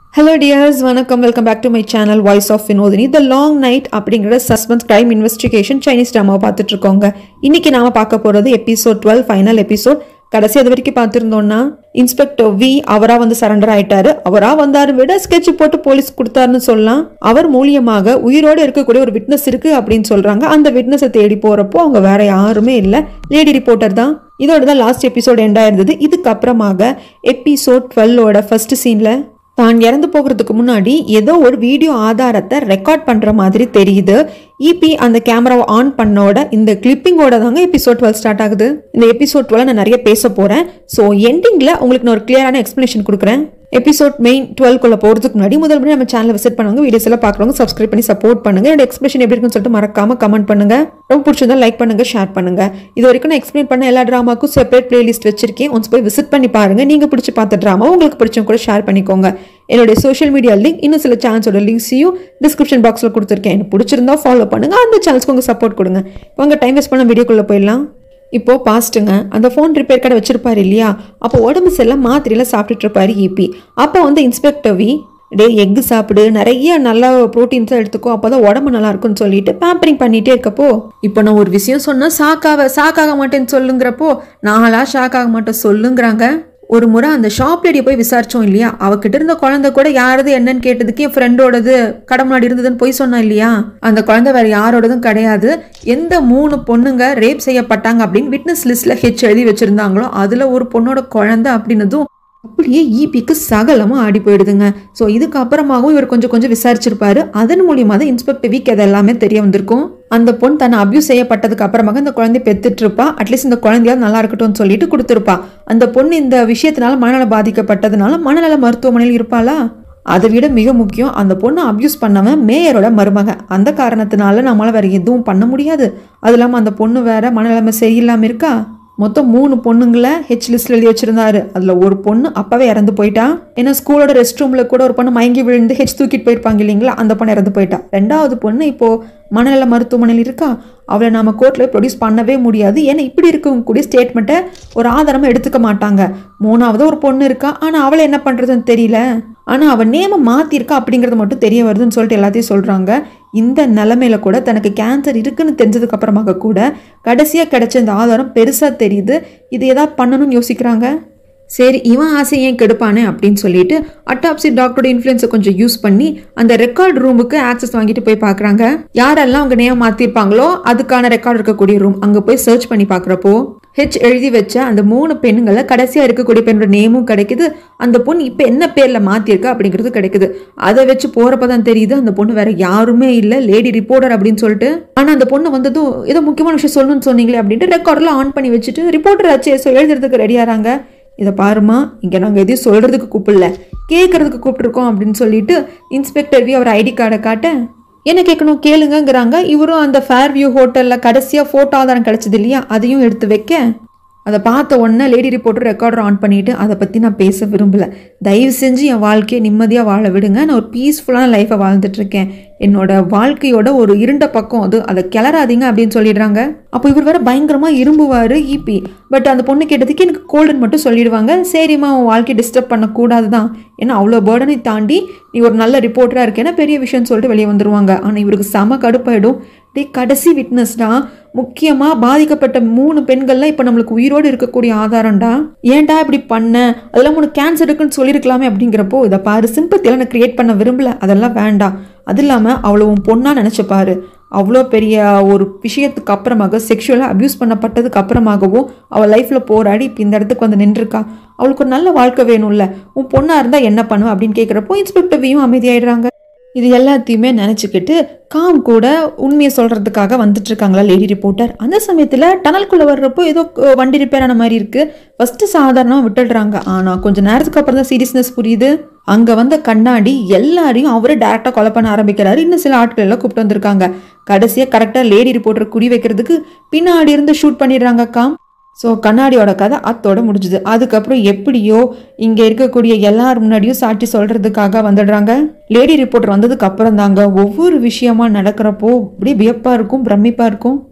hello dears வணக்கம் welcome back to my channel voice of Vinodhini the long night அப்படிங்கிற suspense crime investigation Chinese ட்ராமாவை பார்த்துட்டு இருக்கோங்க இன்னைக்கு நாம பார்க்க போறது எபிசோட் டுவெல் ஃபைனல் எபிசோட் கடைசி அது வரைக்கும் பார்த்துருந்தோம்னா இன்ஸ்பெக்டர் வி அவரா வந்து சரண்டர் ஆயிட்டாரு அவரா வந்தாரு விட ஸ்கெட்ச் போட்டு போலீஸ் கொடுத்தாருன்னு சொல்லலாம் அவர் மூலியமாக உயிரோடு இருக்கக்கூடிய ஒரு விட்னஸ் இருக்கு அப்படின்னு சொல்றாங்க அந்த விட்னஸை தேடி போறப்போ அவங்க வேற யாருமே இல்லை லேடி ரிப்போர்ட்டர் தான் இதோட தான் லாஸ்ட் எபிசோட் எண்ட் ஆயிருந்தது இதுக்கப்புறமாக எபிசோட் டுவெல்லோட ஃபர்ஸ்ட் சீன்ல தான் இறந்து போகிறதுக்கு முன்னாடி ஏதோ ஒரு வீடியோ ஆதாரத்தை ரெக்கார்ட் பண்ற மாதிரி தெரியுது இபி அந்த கேமராவை ஆன் பண்ணோட இந்த கிளிப்பிங்கோட தாங்க எபிசோட் டுவெல் ஸ்டார்ட் ஆகுது இந்த எபிசோட் டுவெல் நான் நிறைய பேச போறேன் ஸோ எண்டிங்ல உங்களுக்கு நான் ஒரு கிளியரான எக்ஸ்பிளேஷன் கொடுக்குறேன் எபிசோட் மெயின் டுவெல்க்குள்ள போகிறதுக்கு முன்னாடி முதல் முறை நம்ம சேனலை விசிட் பண்ணுங்க வீடியோஸ் எல்லாம் பார்க்குறவங்க சப்ஸ்கிரைப் பண்ணி சப்போர்ட் பண்ணுங்க என்னோட எக்ஸ்பிரஷன் எப்படி இருக்குன்னு சொல்லிட்டு மறக்காம கமெண்ட் பண்ணுங்க ரொம்ப பிடிச்சிருந்தா லைக் பண்ணுங்க ஷேர் பண்ணுங்க இது வரைக்கும் நான் எக்ஸ்பிளைன் பண்ண எல்லா ட்ராமாக்கும் செப்பரேட் பிளேலிஸ்ட் வச்சிருக்கேன் ஒன்ஸ் போய் விசிட் பண்ணி பாருங்க நீங்க பிடிச்சி பார்த்த ட்ராமா உங்களுக்கு பிடிச்சவங்க கூட ஷேர் பண்ணிக்கோங்க என்னுடைய சோஷியல் மீடியா லிங்க் இன்னும் சில சேனல்ஸோட லிங்க்ஸையும் டிஸ்கிரிப்ஷன் பாக்ஸில் கொடுத்துருக்கேன் எனக்கு பிடிச்சிருந்தா ஃபாலோ பண்ணுங்க அந்த சேனல்ஸ்க்கு உங்க சப்போர்ட் கொடுங்க உங்க டைம் வேஸ்ட் பண்ண வீடியோக்குள்ள போயிடலாம் இப்போ பாஸ்ட்டுங்க அந்த ஃபோன் ரிப்பேர் கடை வச்சிருப்பாரு இல்லையா அப்போ உடம்பு செல்லாம் மாத்திரையெல்லாம் சாப்பிட்டுட்டு இருப்பாரு இபி அப்போ வந்து இன்ஸ்பெக்டர் வி டே எக்கு சாப்பிடு நிறைய நல்ல ப்ரோட்டீன்ஸாக எடுத்துக்கோ அப்போ தான் உடம்பு நல்லா இருக்கும்னு சொல்லிட்டு பேம்பரிங் பண்ணிகிட்டே இருக்கப்போ இப்போ நான் ஒரு விஷயம் சொன்னால் ஷாக்காக ஷாக்காக மாட்டேன்னு சொல்லுங்கிறப்போ நாங்களா ஷாக் ஆக மாட்டேன் சொல்லுங்கிறாங்க ஒரு முறை அந்த ஷாப் லேடியை போய் விசாரிச்சோம் இல்லையா அவகிட்ட இருந்த குழந்தை கூட யாரது என்னன்னு கேட்டதுக்கு என் ஃப்ரெண்டோடது கடை முன்னாடி இருந்ததுன்னு போய் சொன்னா இல்லையா அந்த குழந்தை வேற யாரோடதும் கிடையாது எந்த மூணு பொண்ணுங்க ரேப் செய்யப்பட்டாங்க அப்படின்னு விட்னஸ் லிஸ்ட்ல ஹெச் எழுதி வச்சிருந்தாங்களோ அதுல ஒரு பொண்ணோட குழந்தை அப்படின்னதும் அப்படியே ஈபிக்கு சகலமாக ஆடி போயிடுதுங்க ஸோ இதுக்கப்புறமாகவும் இவர் கொஞ்சம் கொஞ்சம் விசாரிச்சிருப்பாரு அதன் மூலியமாக தான் இன்ஸ்பெக்டர் வீக் அது எல்லாமே தெரிய வந்திருக்கும் அந்த பொண்ணு தன்னை அபியூஸ் செய்யப்பட்டதுக்கு அப்புறமாக இந்த குழந்தை பெத்துட்டு இருப்பா அட்லீஸ்ட் இந்த குழந்தையாவது நல்லா இருக்கட்டும்னு சொல்லிட்டு கொடுத்துருப்பா அந்த பொண்ணு இந்த விஷயத்தினால மனநலம் பாதிக்கப்பட்டதுனால மனநல மருத்துவமனையில் இருப்பாளா அதை விட மிக முக்கியம் அந்த பொண்ணை அப்யூஸ் பண்ணவன் மேயரோட மருமக அந்த காரணத்தினால நம்மளால வேற எதுவும் பண்ண முடியாது அது இல்லாமல் அந்த பொண்ணு வேற மனநிலைமை சரியில்லாமல் இருக்கா மொத்தம் மூணு பொண்ணுங்களை ஹெச் லிஸ்ட்ல எழுதி வச்சிருந்தாரு அதுல ஒரு பொண்ணு அப்பவே இறந்து போயிட்டா ஏன்னா ஸ்கூலோட ரெஸ்ட் ரூம்ல கூட ஒரு பொண்ணு மயங்கி விழுந்து ஹெச் தூக்கிட்டு போயிருப்பாங்க இல்லைங்களா அந்த பொண்ணு இறந்து போயிட்டா ரெண்டாவது பொண்ணு இப்போ மனநல மருத்துவமனையில் இருக்கா அவளை நாம கோர்ட்ல ப்ரொடியூஸ் பண்ணவே முடியாது ஏன்னா இப்படி இருக்கவங்க கூட ஸ்டேட்மெண்ட்டை ஒரு ஆதாரமா எடுத்துக்க மாட்டாங்க மூணாவது ஒரு பொண்ணு இருக்கா ஆனா அவளை என்ன பண்றதுன்னு தெரியல ஆனா அவன் நேம மாத்திருக்கா அப்படிங்கறது மட்டும் தெரிய வருதுன்னு சொல்லிட்டு எல்லாத்தையும் சொல்றாங்க இந்த நிலமையில கூட தனக்கு கேன்சர் இருக்குன்னு தெரிஞ்சதுக்கு அப்புறமாக கூட கடைசியா கிடைச்ச இந்த ஆதாரம் பெருசா தெரியுது இது ஏதாவது பண்ணணும்னு யோசிக்கிறாங்க சரி இவன் ஆசை ஏன் கெடுப்பானே அப்படின்னு சொல்லிட்டு அட்டாப்சி டாக்டரோட இன்ஃப்ளூயன்ஸை கொஞ்சம் யூஸ் பண்ணி அந்த ரெக்கார்ட் ரூமுக்கு ஆக்சஸ் வாங்கிட்டு போய் பார்க்குறாங்க யாரெல்லாம் அவங்க நேம் மாற்றிருப்பாங்களோ அதுக்கான ரெக்கார்ட் இருக்கக்கூடிய ரூம் அங்கே போய் சர்ச் பண்ணி பார்க்குறப்போ ஹெச் எழுதி வச்ச அந்த மூணு பெண்ணுங்களை கடைசியாக இருக்கக்கூடிய பெண்ணோட நேமும் கிடைக்குது அந்த பொண்ணு இப்போ என்ன பேரில் மாற்றிருக்கா அப்படிங்கிறது கிடைக்குது அதை வச்சு போகிறப்ப தான் தெரியுது அந்த பொண்ணு வேற யாருமே இல்லை லேடி ரிப்போர்ட்டர் அப்படின்னு சொல்லிட்டு ஆனால் அந்த பொண்ணு வந்ததும் ஏதோ முக்கியமான விஷயம் சொல்லணும்னு சொன்னீங்களே அப்படின்ட்டு ரெக்கார்டெல்லாம் ஆன் பண்ணி வச்சுட்டு ரிப்போர்ட்டர் ஆச்சு ஸோ எழுதுறதுக்கு ரெடியாகிறாங்க இதை பாருமா இங்கே நாங்கள் எதையும் சொல்கிறதுக்கு கூப்பிடல கேட்குறதுக்கு கூப்பிட்ருக்கோம் அப்படின்னு சொல்லிட்டு இன்ஸ்பெக்டர் வி அவர் ஐடி கார்டை காட்ட என்ன கேட்கணும் கேளுங்கங்கிறாங்க இவரும் அந்த ஃபேர் வியூ ஹோட்டலில் கடைசியாக ஃபோட்டோ ஆதாரம் கிடச்சது இல்லையா அதையும் எடுத்து வைக்க அதை பார்த்த உடனே லேடி ரிப்போர்ட்டர் ரெக்கார்டர் ஆன் பண்ணிவிட்டு அதை பற்றி நான் பேச விரும்பல தயவு செஞ்சு என் வாழ்க்கையை நிம்மதியாக வாழ விடுங்க நான் ஒரு பீஸ்ஃபுல்லான லைஃப்பை வாழ்ந்துட்டுருக்கேன் என்னோட வாழ்க்கையோட ஒரு இருண்ட பக்கம் அது அதை கிளறாதீங்க அப்படின்னு சொல்லிடுறாங்க அப்போ இவர் வேற பயங்கரமாக இரும்புவார் ஈபி பட் அந்த பொண்ணு கேட்டதுக்கு எனக்கு கோல்டுன்னு மட்டும் சொல்லிடுவாங்க சரிம்மா உன் வாழ்க்கையை டிஸ்டர்ப் பண்ணக்கூடாது தான் ஏன்னா அவ்வளோ பேர்டனை தாண்டி நீ ஒரு நல்ல ரிப்போர்ட்டராக இருக்கேன்னா பெரிய விஷயம்னு சொல்லிட்டு வெளியே வந்துருவாங்க ஆனால் இவருக்கு செம கடுப்பாயிடும் டே கடைசி விட்னஸ்டா முக்கியமாக பாதிக்கப்பட்ட மூணு பெண்கள்லாம் இப்போ நம்மளுக்கு உயிரோடு இருக்கக்கூடிய ஆதாரம்டா ஏன்டா இப்படி பண்ண அதெல்லாம் உனக்கு கேன்சர் இருக்குன்னு சொல்லியிருக்கலாமே அப்படிங்கிறப்போ இதை பாரு சிம்பத்தியெல்லாம் நான் கிரியேட் பண்ண விரும்பல அதெல்லாம் வேண்டாம் அது இல்லாமல் அவ்வளோ உன் பொண்ணாக நினச்சிப்பாரு அவ்வளோ பெரிய ஒரு விஷயத்துக்கு அப்புறமாக செக்ஷுவலாக அப்யூஸ் பண்ணப்பட்டதுக்கு அப்புறமாகவும் அவள் லைஃப்பில் போராடி இப்போ இந்த இடத்துக்கு வந்து நின்றுருக்கா அவளுக்கு ஒரு நல்ல வாழ்க்கை வேணும்ல உன் பொண்ணாக இருந்தால் என்ன பண்ணுவ அப்படின்னு கேட்குறப்போ இன்ஸ்பெக்டர் வியும் அமைதியாயிடுறாங்க இது எல்லாத்தையுமே நினச்சிக்கிட்டு காம் கூட உண்மையை சொல்கிறதுக்காக வந்துட்டு இருக்காங்களா லேடி ரிப்போர்ட்டர் அந்த சமயத்தில் டனல்குள்ளே வர்றப்போ ஏதோ அஹ், வண்டி ரிப்பேர் ஆன மாதிரி இருக்குது ஃபஸ்ட்டு சாதாரணமாக விட்டுடுறாங்க ஆனால் கொஞ்சம் நேரத்துக்கு அப்புறம் தான் சீரியஸ்னஸ் புரியுது அங்கே வந்த கண்ணாடி எல்லாரையும் அவரே டேரெக்டாக கொலை பண்ண ஆரம்பிக்கிறாரு இன்னும் சில ஆட்கள் எல்லாம் கூப்பிட்டு வந்திருக்காங்க கடைசியாக கரெக்டாக லேடி ரிப்போர்ட்டர் குடி வைக்கிறதுக்கு பின்னாடி இருந்து ஷூட் பண்ணிடுறாங்க காம் ஸோ கண்ணாடியோட கதை அத்தோட முடிஞ்சுது அதுக்கப்புறம் எப்படியோ இங்கே இருக்கக்கூடிய எல்லார் முன்னாடியும் சாட்சி சொல்கிறதுக்காக வந்துடுறாங்க லேடி ரிப்போர்ட்டர் வந்ததுக்கு அப்புறம் தாங்க ஒவ்வொரு விஷயமா நடக்கிறப்போ அப்படியே வியப்பாக இருக்கும் பிரமிப்பாக இருக்கும்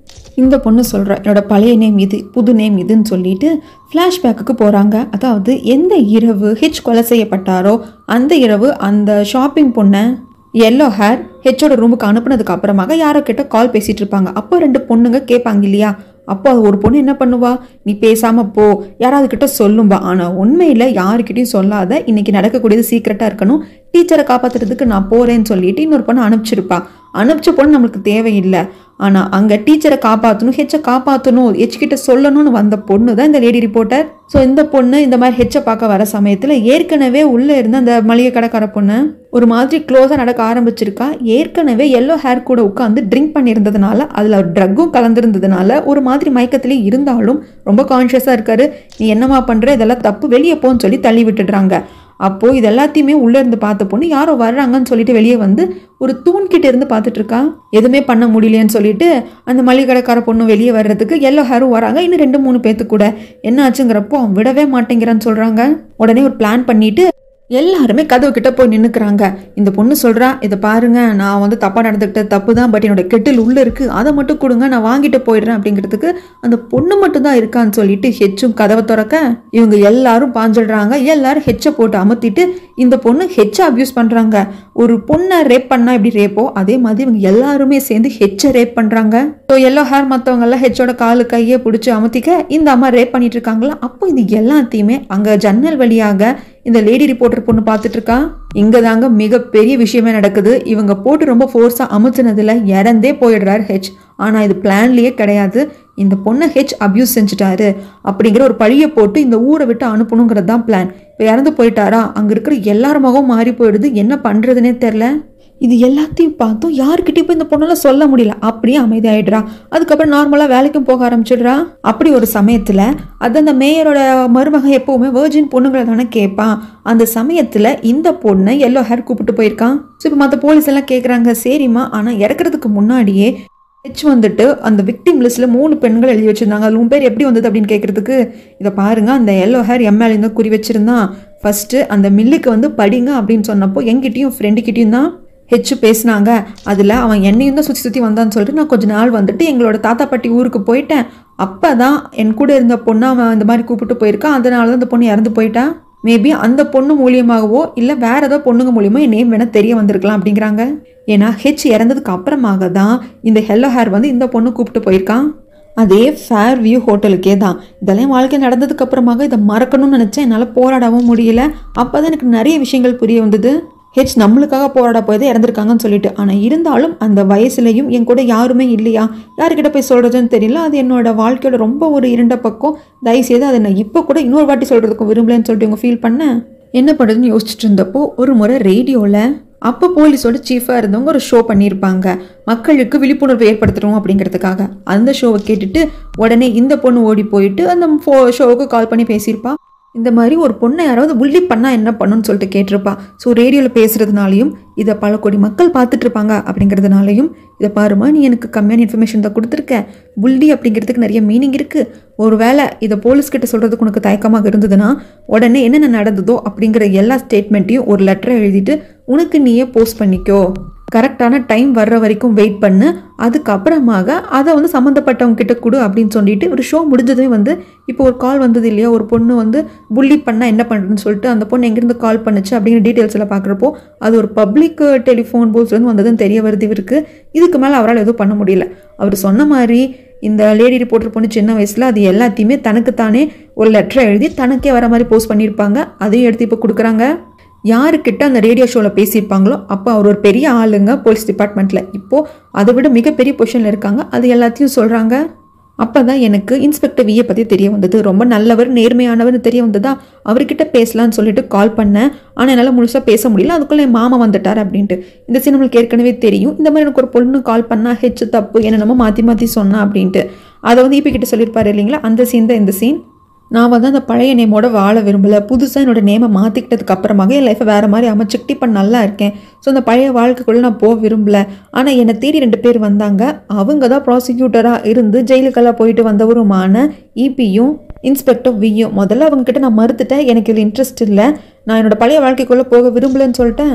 இந்த பொண்ணு சொல்கிற என்னோட பழைய நேம் இது புது நேம் இதுன்னு சொல்லிட்டு ஃப்ளாஷ்பேக்குக்கு போகிறாங்க அதாவது எந்த இரவு ஹெச் கொலை செய்யப்பட்டாரோ அந்த இரவு அந்த ஷாப்பிங் பொண்ணை எல்லோ ஹேர் ஹெச்சோட ரூமுக்கு அனுப்புனதுக்கு அப்புறமாக யாரோ கிட்ட கால் பேசிட்டு இருப்பாங்க அப்போ ரெண்டு பொண்ணுங்க கேட்பாங்க இல்லையா அப்போ அது ஒரு பொண்ணு என்ன பண்ணுவா நீ பேசாம போ யாராவது கிட்ட சொல்லும்பா ஆனா உண்மையில யாருக்கிட்டையும் சொல்லாத இன்னைக்கு நடக்கக்கூடியது சீக்கிரட்டா இருக்கணும் டீச்சரை காப்பாத்துறதுக்கு நான் போறேன்னு சொல்லிட்டு இன்னொரு பொண்ணு அனுப்பிச்சிருப்பா அனுப்பிச்ச பொண்ணு நம்மளுக்கு தேவையில்லை ஆனா அங்க டீச்சரை காப்பாற்றணும் ஹெச்சை காப்பாற்றணும் ஹெச் கிட்ட சொல்லணும்னு வந்த பொண்ணு தான் இந்த லேடி ரிப்போர்ட்டர் ஸோ இந்த பொண்ணு இந்த மாதிரி ஹெச்சை பார்க்க வர சமயத்தில் ஏற்கனவே உள்ளே இருந்த அந்த மளிகை கடைக்கார பொண்ணு ஒரு மாதிரி க்ளோஸாக நடக்க ஆரம்பிச்சிருக்கா ஏற்கனவே எல்லோ ஹேர் கூட உட்காந்து ட்ரிங்க் பண்ணியிருந்ததுனால அதில் ஒரு ட்ரக்கும் கலந்துருந்ததுனால ஒரு மாதிரி மயக்கத்திலே இருந்தாலும் ரொம்ப கான்ஷியஸாக இருக்காரு நீ என்னம்மா பண்ணுற இதெல்லாம் தப்பு வெளியே போன்னு சொல்லி தள்ளி விட்டுடுறாங்க அப்போ இது எல்லாத்தையுமே உள்ள இருந்து பார்த்த பொண்ணு யாரோ வர்றாங்கன்னு சொல்லிட்டு வெளியே வந்து ஒரு தூண் கிட்ட இருந்து பார்த்துட்டு இருக்கா எதுவுமே பண்ண முடியலையேன்னு சொல்லிட்டு அந்த மளிகை கடைக்கார பொண்ணு வெளியே வர்றதுக்கு எல்லோ ஹேரும் வராங்க இன்னும் ரெண்டு மூணு பேத்து கூட என்ன ஆச்சுங்கிறப்போ அவன் விடவே மாட்டேங்கிறான்னு சொல்றாங்க உடனே ஒரு பிளான் பண்ணிட்டு எல்லாருமே கதவு கிட்ட போய் நின்னுக்கிறாங்க இந்த பொண்ணு சொல்றா இதை பாருங்க நான் வந்து தப்பா நடந்துக்கிட்ட தப்பு தான் பட் என்னோட கெட்டில் உள்ள இருக்கு அதை மட்டும் கொடுங்க நான் வாங்கிட்டு போயிடுறேன் அப்படிங்கிறதுக்கு அந்த பொண்ணு மட்டும் தான் இருக்கான்னு சொல்லிட்டு ஹெச்சும் கதவை திறக்க இவங்க எல்லாரும் பாஞ்சிடுறாங்க எல்லாரும் ஹெச்சை போட்டு அமர்த்திட்டு இந்த பொண்ணு ஹெச்சை அபியூஸ் பண்றாங்க ஒரு பொண்ணை ரேப் பண்ணா எப்படி ரேப்போ அதே மாதிரி இவங்க எல்லாருமே சேர்ந்து ஹெச்சை ரேப் பண்றாங்க ஸோ எல்லோ ஹேர் மற்றவங்க எல்லாம் ஹெச்சோட காலு கையை பிடிச்சி அமர்த்திக்க இந்த அம்மா ரேப் பண்ணிட்டு இருக்காங்களா அப்போ இது எல்லாத்தையுமே அங்க ஜன்னல் வழியாக இந்த லேடி ரிப்போர்ட்டர் பொண்ணு பார்த்துட்டு இருக்கா இங்க தாங்க மிகப்பெரிய விஷயமே நடக்குது இவங்க போட்டு ரொம்ப ஃபோர்ஸா அமுத்துனதுல இறந்தே போயிடுறாரு ஹெச் ஆனா இது பிளான்லயே கிடையாது இந்த பொண்ணை ஹெச் அபியூஸ் செஞ்சுட்டாரு அப்படிங்கிற ஒரு பழியை போட்டு இந்த ஊரை விட்டு அனுப்பணுங்கிறது தான் பிளான் இப்போ இறந்து போயிட்டாரா அங்க இருக்கிற எல்லார் முகம் மாறி போயிடுது என்ன பண்றதுனே தெரில இது எல்லாத்தையும் பார்த்தும் யாருக்கிட்டையும் போய் இந்த பொண்ணால சொல்ல முடியல அப்படியே அமைதியாயிடுறா அதுக்கப்புறம் நார்மலாக வேலைக்கும் போக ஆரம்பிச்சிடுறா அப்படி ஒரு சமயத்தில் அது அந்த மேயரோட மருமகன் எப்பவுமே வேர்ஜின் பொண்ணுங்களை தானே கேட்பான் அந்த சமயத்தில் இந்த பொண்ணை எல்லோ ஹேர் கூப்பிட்டு போயிருக்கான் ஸோ இப்போ மற்ற போலீஸ் எல்லாம் கேட்குறாங்க சரிம்மா ஆனால் இறக்குறதுக்கு முன்னாடியே ஹெச் வந்துட்டு அந்த விக்டிம் லிஸ்ட்டில் மூணு பெண்கள் எழுதி வச்சிருந்தாங்க அது உன் பேர் எப்படி வந்தது அப்படின்னு கேட்குறதுக்கு இதை பாருங்க அந்த எல்லோ ஹேர் எம்எல் இந்த குறி வச்சிருந்தான் ஃபர்ஸ்ட்டு அந்த மில்லுக்கு வந்து படிங்க அப்படின்னு சொன்னப்போ எங்கிட்டயும் ஃப்ரெண்டுக்கிட்டையும் தான் ஹெச் பேசினாங்க அதில் அவன் என்னையும் தான் சுற்றி சுற்றி வந்தான்னு சொல்லிட்டு நான் கொஞ்ச நாள் வந்துட்டு எங்களோட தாத்தா பாட்டி ஊருக்கு போயிட்டேன் அப்போ தான் என் கூட இருந்த பொண்ணை அவன் இந்த மாதிரி கூப்பிட்டு போயிருக்கான் அதனால தான் அந்த பொண்ணு இறந்து போயிட்டான் மேபி அந்த பொண்ணு மூலியமாகவோ இல்லை வேற ஏதோ பொண்ணுங்க மூலியமோ என் நேம் வேணால் தெரிய வந்திருக்கலாம் அப்படிங்கிறாங்க ஏன்னா ஹெச் இறந்ததுக்கு அப்புறமாக தான் இந்த ஹெல்லோ ஹேர் வந்து இந்த பொண்ணு கூப்பிட்டு போயிருக்கான் அதே ஃபேர் வியூ ஹோட்டலுக்கே தான் இதெல்லாம் வாழ்க்கை நடந்ததுக்கு அப்புறமாக இதை மறக்கணும்னு நினச்சேன் என்னால் போராடவும் முடியல அப்போ தான் எனக்கு நிறைய விஷயங்கள் புரிய வந்தது ஹெச் நம்மளுக்காக போராட போய் தான் இறந்துருக்காங்கன்னு சொல்லிட்டு ஆனால் இருந்தாலும் அந்த வயசுலையும் என் கூட யாருமே இல்லையா யாருக்கிட்ட போய் சொல்கிறதுன்னு தெரியல அது என்னோட வாழ்க்கையோட ரொம்ப ஒரு இருண்ட பக்கம் தயவுசெய்து அதை நான் இப்போ கூட இன்னொரு வாட்டி சொல்கிறதுக்கும் விரும்பலன்னு சொல்லிட்டு இவங்க ஃபீல் பண்ணேன் என்ன பண்ணுறதுன்னு யோசிச்சுட்டு இருந்தப்போ ஒரு முறை ரேடியோவில் அப்போ போலீஸோட சீஃபாக இருந்தவங்க ஒரு ஷோ பண்ணியிருப்பாங்க மக்களுக்கு விழிப்புணர்வு ஏற்படுத்தணும் அப்படிங்கிறதுக்காக அந்த ஷோவை கேட்டுட்டு உடனே இந்த பொண்ணு ஓடி போயிட்டு அந்த ஃபோ ஷோவுக்கு கால் பண்ணி பேசியிருப்பா இந்த மாதிரி ஒரு பொண்ணை யாராவது புள்ளி பண்ணால் என்ன பண்ணுன்னு சொல்லிட்டு கேட்டிருப்பா ஸோ ரேடியோவில் பேசுகிறதுனாலையும் இதை பல கோடி மக்கள் பார்த்துட்டு இருப்பாங்க அப்படிங்கிறதுனாலையும் இதை பாருமா நீ எனக்கு கம்மியான இன்ஃபர்மேஷன் தான் கொடுத்துருக்க புள்ளி அப்படிங்கிறதுக்கு நிறைய மீனிங் இருக்குது ஒருவேளை இதை போலீஸ்கிட்ட சொல்கிறதுக்கு உனக்கு தயக்கமாக இருந்ததுன்னா உடனே என்னென்ன நடந்ததோ அப்படிங்கிற எல்லா ஸ்டேட்மெண்ட்டையும் ஒரு லெட்டரை எழுதிட்டு உனக்கு நீயே போஸ்ட் பண்ணிக்கோ கரெக்டான டைம் வர்ற வரைக்கும் வெயிட் பண்ணு அதுக்கப்புறமாக அதை வந்து சம்மந்தப்பட்டவங்க கிட்ட கொடு அப்படின்னு சொல்லிட்டு ஒரு ஷோ முடிஞ்சதே வந்து இப்போ ஒரு கால் வந்தது இல்லையா ஒரு பொண்ணு வந்து புள்ளி பண்ணால் என்ன பண்ணுறதுன்னு சொல்லிட்டு அந்த பொண்ணு எங்கேருந்து கால் பண்ணுச்சு அப்படிங்கிற டீட்டெயில்ஸ் எல்லாம் பார்க்குறப்போ அது ஒரு பப்ளிக் டெலிஃபோன் போல்ஸ்லேருந்து வந்ததுன்னு தெரிய வருது இவருக்கு இதுக்கு மேலே அவரால் எதுவும் பண்ண முடியல அவர் சொன்ன மாதிரி இந்த லேடி ரிப்போர்ட்டர் பொண்ணு சின்ன வயசில் அது எல்லாத்தையுமே தனக்குத்தானே ஒரு லெட்டரை எழுதி தனக்கே வர மாதிரி போஸ்ட் பண்ணியிருப்பாங்க அதையும் எடுத்து இப்போ கொடுக்குறாங்க யாருக்கிட்ட அந்த ரேடியோ ஷோவில் பேசியிருப்பாங்களோ அப்போ அவர் ஒரு பெரிய ஆளுங்க போலீஸ் டிபார்ட்மெண்ட்டில் இப்போது அதை விட மிகப்பெரிய பொசிஷனில் இருக்காங்க அது எல்லாத்தையும் சொல்கிறாங்க அப்போ தான் எனக்கு இன்ஸ்பெக்டர் வியை பற்றி தெரிய வந்தது ரொம்ப நல்லவர் நேர்மையானவர்னு தெரிய வந்ததா அவர்கிட்ட பேசலாம்னு சொல்லிட்டு கால் பண்ணேன் ஆனால் என்னால் முழுசாக பேச முடியல அதுக்குள்ளே என் மாமா வந்துட்டார் அப்படின்ட்டு இந்த சீன் நம்மளுக்கு ஏற்கனவே தெரியும் இந்த மாதிரி எனக்கு ஒரு பொண்ணு கால் பண்ணால் ஹெச் தப்பு என்ன நம்ம மாற்றி மாற்றி சொன்னா அப்படின்ட்டு அதை வந்து இப்போ கிட்ட சொல்லியிருப்பாரு இல்லைங்களா அந்த சீன் தான் இந்த சீன் நான் வந்து அந்த பழைய நேமோட வாழ விரும்பலை புதுசாக என்னோட நேமை மாற்றிக்கிட்டதுக்கு அப்புறமாக என் லைஃப்பை வேறு மாதிரி அமைச்சுக்கிட்டு இப்போ நல்லா இருக்கேன் ஸோ அந்த பழைய வாழ்க்கைக்குள்ளே நான் போக விரும்பல ஆனால் என்னை தேடி ரெண்டு பேர் வந்தாங்க அவங்க தான் ப்ராசிக்யூட்டராக இருந்து ஜெயிலுக்கெல்லாம் போயிட்டு வந்தவருமான இபியும் இன்ஸ்பெக்டர் வியும் முதல்ல அவங்க கிட்ட நான் மறுத்துட்டேன் எனக்கு இதில் இன்ட்ரெஸ்ட் இல்லை நான் என்னோட பழைய வாழ்க்கைக்குள்ளே போக விரும்பலன்னு சொல்லிட்டேன்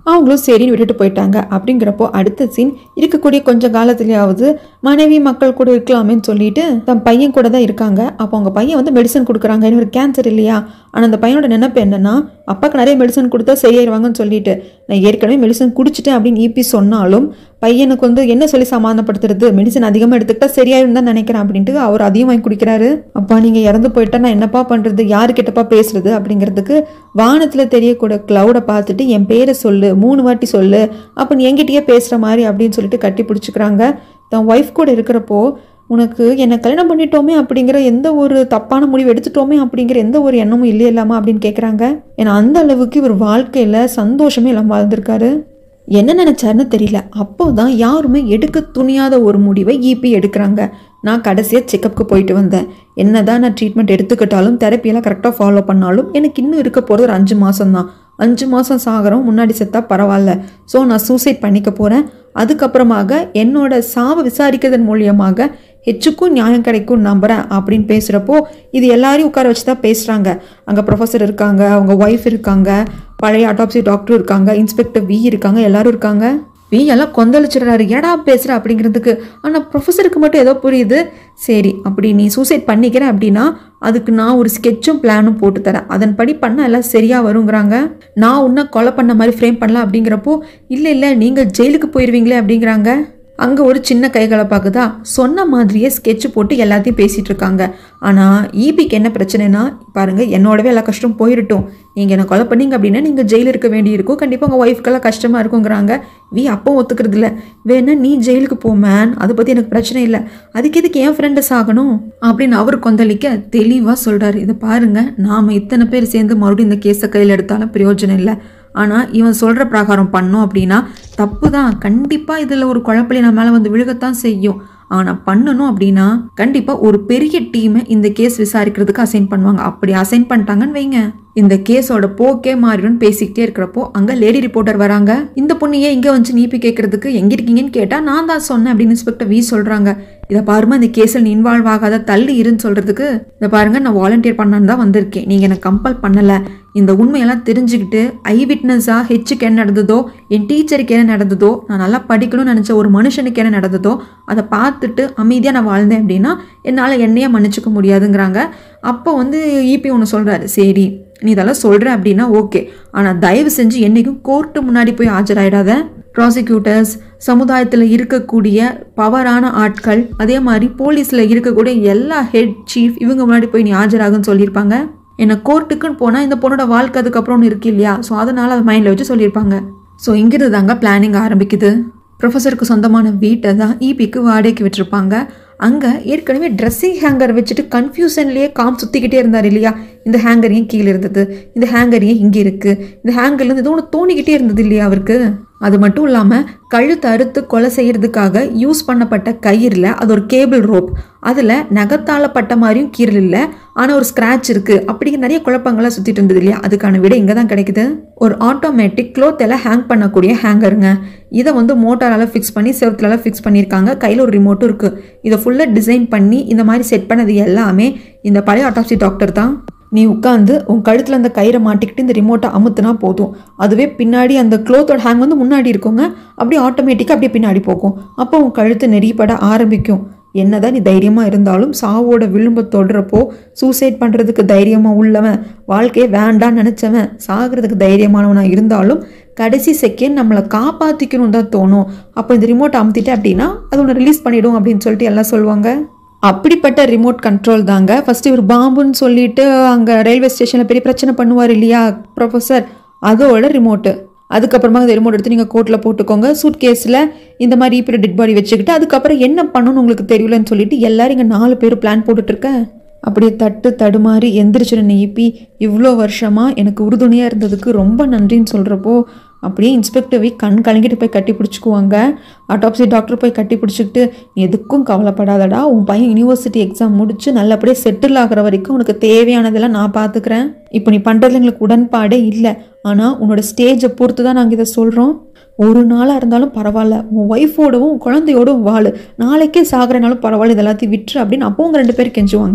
அவங்களும் சரின்னு விட்டுட்டு போயிட்டாங்க அப்படிங்கிறப்போ அடுத்த சீன் இருக்கக்கூடிய கொஞ்ச காலத்துலயாவது மனைவி மக்கள் கூட இருக்கலாமேன்னு சொல்லிட்டு தன் பையன் கூட தான் இருக்காங்க அப்போ அவங்க பையன் வந்து மெடிசன் கொடுக்குறாங்க இவர் கேன்சர் இல்லையா ஆனால் அந்த பையனோட நினைப்பு என்னன்னா அப்பாவுக்கு நிறைய மெடிசன் கொடுத்தா சரியாயிருவாங்கன்னு சொல்லிட்டு நான் ஏற்கனவே மெடிசன் குடிச்சிட்டேன் அப்படின்னு ஈபி சொன்னாலும் பையனுக்கு வந்து என்ன சொல்லி சமாதானப்படுத்துறது மெடிசன் அதிகமாக எடுத்துக்கிட்டா சரியாயிரும் தான் நினைக்கிறேன் அப்படின்ட்டு அவர் அதையும் வாங்கி குடிக்கிறாரு அப்பா நீங்கள் இறந்து போயிட்டா நான் என்னப்பா பண்ணுறது யாருக்கிட்டப்பா பேசுறது அப்படிங்கிறதுக்கு வானத்தில் தெரியக்கூடிய க்ளவுடை பார்த்துட்டு என் பேரை சொல்லு மூணு வாட்டி சொல்லு அப்போ நீ என்கிட்டயே பேசுகிற மாதிரி அப்படின்னு சொல்லிட்டு கட்டி பிடிச்சிக்கிறாங்க தன் ஒய்ஃப் கூட இருக்கிறப்போ உனக்கு என்னை கல்யாணம் பண்ணிட்டோமே அப்படிங்கிற எந்த ஒரு தப்பான முடிவு எடுத்துட்டோமே அப்படிங்கிற எந்த ஒரு எண்ணமும் இல்லையில்லாமா அப்படின்னு கேட்குறாங்க ஏன்னா அந்த அளவுக்கு இவர் வாழ்க்கையில் சந்தோஷமே இல்லாமல் வாழ்ந்திருக்காரு என்ன நினைச்சாருன்னு தெரியல அப்போதான் யாருமே எடுக்க துணியாத ஒரு முடிவை ஈபி எடுக்கிறாங்க நான் கடைசியாக செக்கப்புக்கு போயிட்டு வந்தேன் என்னதான் நான் ட்ரீட்மெண்ட் எடுத்துக்கிட்டாலும் தெரப்பியெல்லாம் கரெக்டாக ஃபாலோ பண்ணாலும் எனக்கு இன்னும் இருக்க போகிறது ஒரு அஞ்சு மாதம் தான் அஞ்சு மாதம் சாகிறோம் முன்னாடி செத்தா பரவாயில்ல ஸோ நான் சூசைட் பண்ணிக்க போகிறேன் அதுக்கப்புறமாக என்னோட சாவை விசாரிக்கிறதன் மூலியமாக ஹெச்சுக்கும் நியாயம் கிடைக்கும் நம்புறேன் அப்படின்னு பேசுகிறப்போ இது எல்லாரையும் உட்கார வச்சு தான் பேசுகிறாங்க அங்கே ப்ரொஃபஸர் இருக்காங்க அவங்க ஒய்ஃப் இருக்காங்க பழைய அட்டாப்சி டாக்டர் இருக்காங்க இன்ஸ்பெக்டர் வி இருக்காங்க எல்லாரும் இருக்காங்க வி எல்லாம் கொந்தளிச்சிடுறாரு ஏடா பேசுகிற அப்படிங்கிறதுக்கு ஆனால் ப்ரொஃபஸருக்கு மட்டும் ஏதோ புரியுது சரி அப்படி நீ சூசைட் பண்ணிக்கிற அப்படின்னா அதுக்கு நான் ஒரு ஸ்கெட்சும் பிளானும் போட்டு தரேன் அதன்படி பண்ணால் எல்லாம் சரியாக வருங்கிறாங்க நான் உன்னை கொலை பண்ண மாதிரி ஃப்ரேம் பண்ணலாம் அப்படிங்கிறப்போ இல்லை இல்லை நீங்கள் ஜெயிலுக்கு போயிடுவீங்களே அப்படிங்கிறாங்க அங்கே ஒரு சின்ன கைகளை பார்க்குதா சொன்ன மாதிரியே ஸ்கெட்ச் போட்டு எல்லாத்தையும் பேசிகிட்டு இருக்காங்க ஆனால் ஈபிக்கு என்ன பிரச்சனைனா பாருங்கள் என்னோடவே எல்லா கஷ்டம் போயிடட்டும் நீங்கள் என்ன கொலை பண்ணீங்க அப்படின்னா நீங்கள் ஜெயிலில் இருக்க வேண்டியிருக்கும் கண்டிப்பாக உங்கள் ஒய்ஃப்க்கெல்லாம் கஷ்டமாக இருக்குங்கிறாங்க வி அப்போ ஒத்துக்கிறது இல்லை வேணா நீ ஜெயிலுக்கு போ மேன் அதை பற்றி எனக்கு பிரச்சனை இல்லை அதுக்கு எதுக்கு என் ஃப்ரெண்டு சாகணும் அப்படின்னு அவர் கொந்தளிக்க தெளிவாக சொல்கிறாரு இதை பாருங்கள் நாம் இத்தனை பேர் சேர்ந்து மறுபடியும் இந்த கேஸை கையில் எடுத்தாலும் பிரயோஜனம் இல்லை ஆனால் இவன் சொல்கிற பிரகாரம் பண்ணோம் அப்படின்னா தப்பு தான் கண்டிப்பாக இதில் ஒரு குழப்பலி நம்ம மேலே வந்து விழுகத்தான் செய்யும் ஆனால் பண்ணணும் அப்படின்னா கண்டிப்பாக ஒரு பெரிய டீமை இந்த கேஸ் விசாரிக்கிறதுக்கு அசைன் பண்ணுவாங்க அப்படி அசைன் பண்ணிட்டாங்கன்னு வைங்க இந்த கேஸோட போக்கே மாறிடும் பேசிக்கிட்டே இருக்கிறப்போ அங்கே லேடி ரிப்போர்ட்டர் வராங்க இந்த பொண்ணு ஏன் இங்கே வந்து நீப்பி கேட்கறதுக்கு எங்கே இருக்கீங்கன்னு கேட்டால் நான் தான் சொன்னேன் அப்படின்னு இன்ஸ்பெக்டர் வி சொல்கிறாங்க இதை பாருமா இந்த கேஸில் நீ இன்வால்வ் ஆகாத தள்ளி இருன்னு சொல்கிறதுக்கு இதை பாருங்க நான் வாலண்டியர் பண்ணான்னு தான் வந்திருக்கேன் நீங்கள் எனக்கு கம்பல் பண்ணலை இந்த உண்மையெல்லாம் தெரிஞ்சுக்கிட்டு ஐ விட்னஸாக ஹெச்சுக்கு என்ன நடந்ததோ என் டீச்சருக்கு என்ன நடந்ததோ நான் நல்லா படிக்கணும்னு நினச்ச ஒரு மனுஷனுக்கு என்ன நடந்ததோ அதை பார்த்துட்டு அமைதியாக நான் வாழ்ந்தேன் அப்படின்னா என்னால் என்னையே மன்னிச்சுக்க முடியாதுங்கிறாங்க அப்போ வந்து ஈபி ஒன்று சொல்கிறாரு சரி நீ இதெல்லாம் சொல்கிற அப்படின்னா ஓகே ஆனால் தயவு செஞ்சு என்றைக்கும் கோர்ட்டு முன்னாடி போய் ஆஜராயிடாத ப்ராசிக்யூட்டர்ஸ் சமுதாயத்தில் இருக்கக்கூடிய பவரான ஆட்கள் அதே மாதிரி போலீஸில் இருக்கக்கூடிய எல்லா ஹெட் சீஃப் இவங்க முன்னாடி போய் நீ ஆஜராகுன்னு சொல்லியிருப்பாங்க என்னை கோர்ட்டுக்குன்னு போனால் இந்த பொண்ணோட வாழ்க்கை அதுக்கப்புறம் ஒன்று இருக்கு இல்லையா ஸோ அதனால் அதை மைண்டில் வச்சு சொல்லியிருப்பாங்க ஸோ இங்கிருந்து தாங்க பிளானிங் ஆரம்பிக்குது ப்ரொஃபஸருக்கு சொந்தமான வீட்டை தான் ஈபிக்கு வாடகைக்கு விட்டுருப்பாங்க அங்கே ஏற்கனவே ட்ரெஸ்ஸிங் ஹேங்கர் வச்சுட்டு கன்ஃபியூஷன்லேயே காம் சுற்றிக்கிட்டே இருந்தார் இல்லையா இந்த ஹேங்கர் ஏன் கீழே இருந்தது இந்த ஹேங்கர் ஏன் இங்கே இருக்குது இந்த ஹேங்கர்லேருந்து ஏதோ ஒன்று தோணிக்கிட்டே இருந்தது இல்லையா அவருக்கு அது மட்டும் இல்லாமல் கழுத்து அறுத்து கொலை செய்யறதுக்காக யூஸ் பண்ணப்பட்ட கயிறில் அது ஒரு கேபிள் ரோப் அதில் நகத்தால பட்ட மாதிரியும் கீரல் இல்லை ஆனால் ஒரு ஸ்க்ராட்ச் இருக்குது அப்படிங்கிற நிறைய குழப்பங்கள்லாம் சுற்றிட்டு இருந்தது இல்லையா அதுக்கான விட இங்கே தான் கிடைக்குது ஒரு ஆட்டோமேட்டிக் க்ளோத் எல்லாம் ஹேங் பண்ணக்கூடிய ஹேங்கருங்க இதை வந்து மோட்டாரால் ஃபிக்ஸ் பண்ணி செவத்துலலாம் ஃபிக்ஸ் பண்ணியிருக்காங்க கையில் ஒரு ரிமோட்டும் இருக்குது இதை ஃபுல்லாக டிசைன் பண்ணி இந்த மாதிரி செட் பண்ணது எல்லாமே இந்த பழைய ஆட்டோப்சி டாக்டர் தான் நீ உட்காந்து உன் கழுத்தில் அந்த கயிறை மாட்டிக்கிட்டு இந்த ரிமோட்டை அமுத்துனா போதும் அதுவே பின்னாடி அந்த க்ளோத்தோட ஹேங் வந்து முன்னாடி இருக்குங்க அப்படியே ஆட்டோமேட்டிக்காக அப்படியே பின்னாடி போகும் அப்போ உன் கழுத்து நெறிப்பட ஆரம்பிக்கும் என்னதான் நீ தைரியமாக இருந்தாலும் சாவோட விளிம்ப தொடுறப்போ சூசைட் பண்ணுறதுக்கு தைரியமாக உள்ளவன் வாழ்க்கையை வேண்டான்னு நினச்சவன் சாகிறதுக்கு தைரியமானவனாக இருந்தாலும் கடைசி செகண்ட் நம்மளை காப்பாற்றிக்கணும் தான் தோணும் அப்போ இந்த ரிமோட் அமுத்திட்டு அப்படின்னா அது ஒன்று ரிலீஸ் பண்ணிடும் அப்படின்னு சொல்லிட்டு எல்லாம் சொல்லுவாங்க அப்படிப்பட்ட ரிமோட் கண்ட்ரோல் தாங்க ஃபஸ்ட்டு இவர் பாம்புன்னு சொல்லிட்டு அங்கே ரயில்வே ஸ்டேஷனில் பெரிய பிரச்சனை பண்ணுவார் இல்லையா ப்ரொஃபஸர் அதோட ரிமோட்டு அதுக்கப்புறமா அந்த ரிமோட் எடுத்து நீங்கள் கோர்ட்டில் போட்டுக்கோங்க சூட் கேஸில் இந்த மாதிரி இப்போ டெட் பாடி வச்சுக்கிட்டு அதுக்கப்புறம் என்ன பண்ணணும்னு உங்களுக்கு தெரியலன்னு சொல்லிட்டு எல்லாரும் இங்கே நாலு பேர் பிளான் போட்டுட்ருக்க அப்படியே தட்டு தடுமாறி எந்திரிச்சிட நெய்ப்பி இவ்வளோ வருஷமாக எனக்கு உறுதுணையாக இருந்ததுக்கு ரொம்ப நன்றின்னு சொல்கிறப்போ அப்படியே இன்ஸ்பெக்டர் போய் கண் கலங்கிட்டு போய் கட்டி பிடிச்சிக்குவாங்க அட்டாப்சி டாக்டர் போய் கட்டி பிடிச்சிக்கிட்டு நீ எதுக்கும் கவலைப்படாதடா உன் பையன் யூனிவர்சிட்டி எக்ஸாம் முடிச்சு நல்லபடியாக செட்டில் ஆகிற வரைக்கும் உனக்கு தேவையானதெல்லாம் நான் பார்த்துக்கிறேன் இப்போ நீ பண்ணுறதுல எங்களுக்கு உடன்பாடே இல்லை ஆனால் உன்னோட ஸ்டேஜை பொறுத்து தான் நாங்கள் இதை சொல்கிறோம் ஒரு நாளாக இருந்தாலும் பரவாயில்ல உன் ஒய்ஃபோடவும் உன் குழந்தையோடவும் வாழு நாளைக்கே சாகிறனாலும் பரவாயில்ல இது எல்லாத்தையும் விட்டுரு அப்படின்னு அப்போ உங்க ரெண்டு பேர் கெஞ்சுவாங்க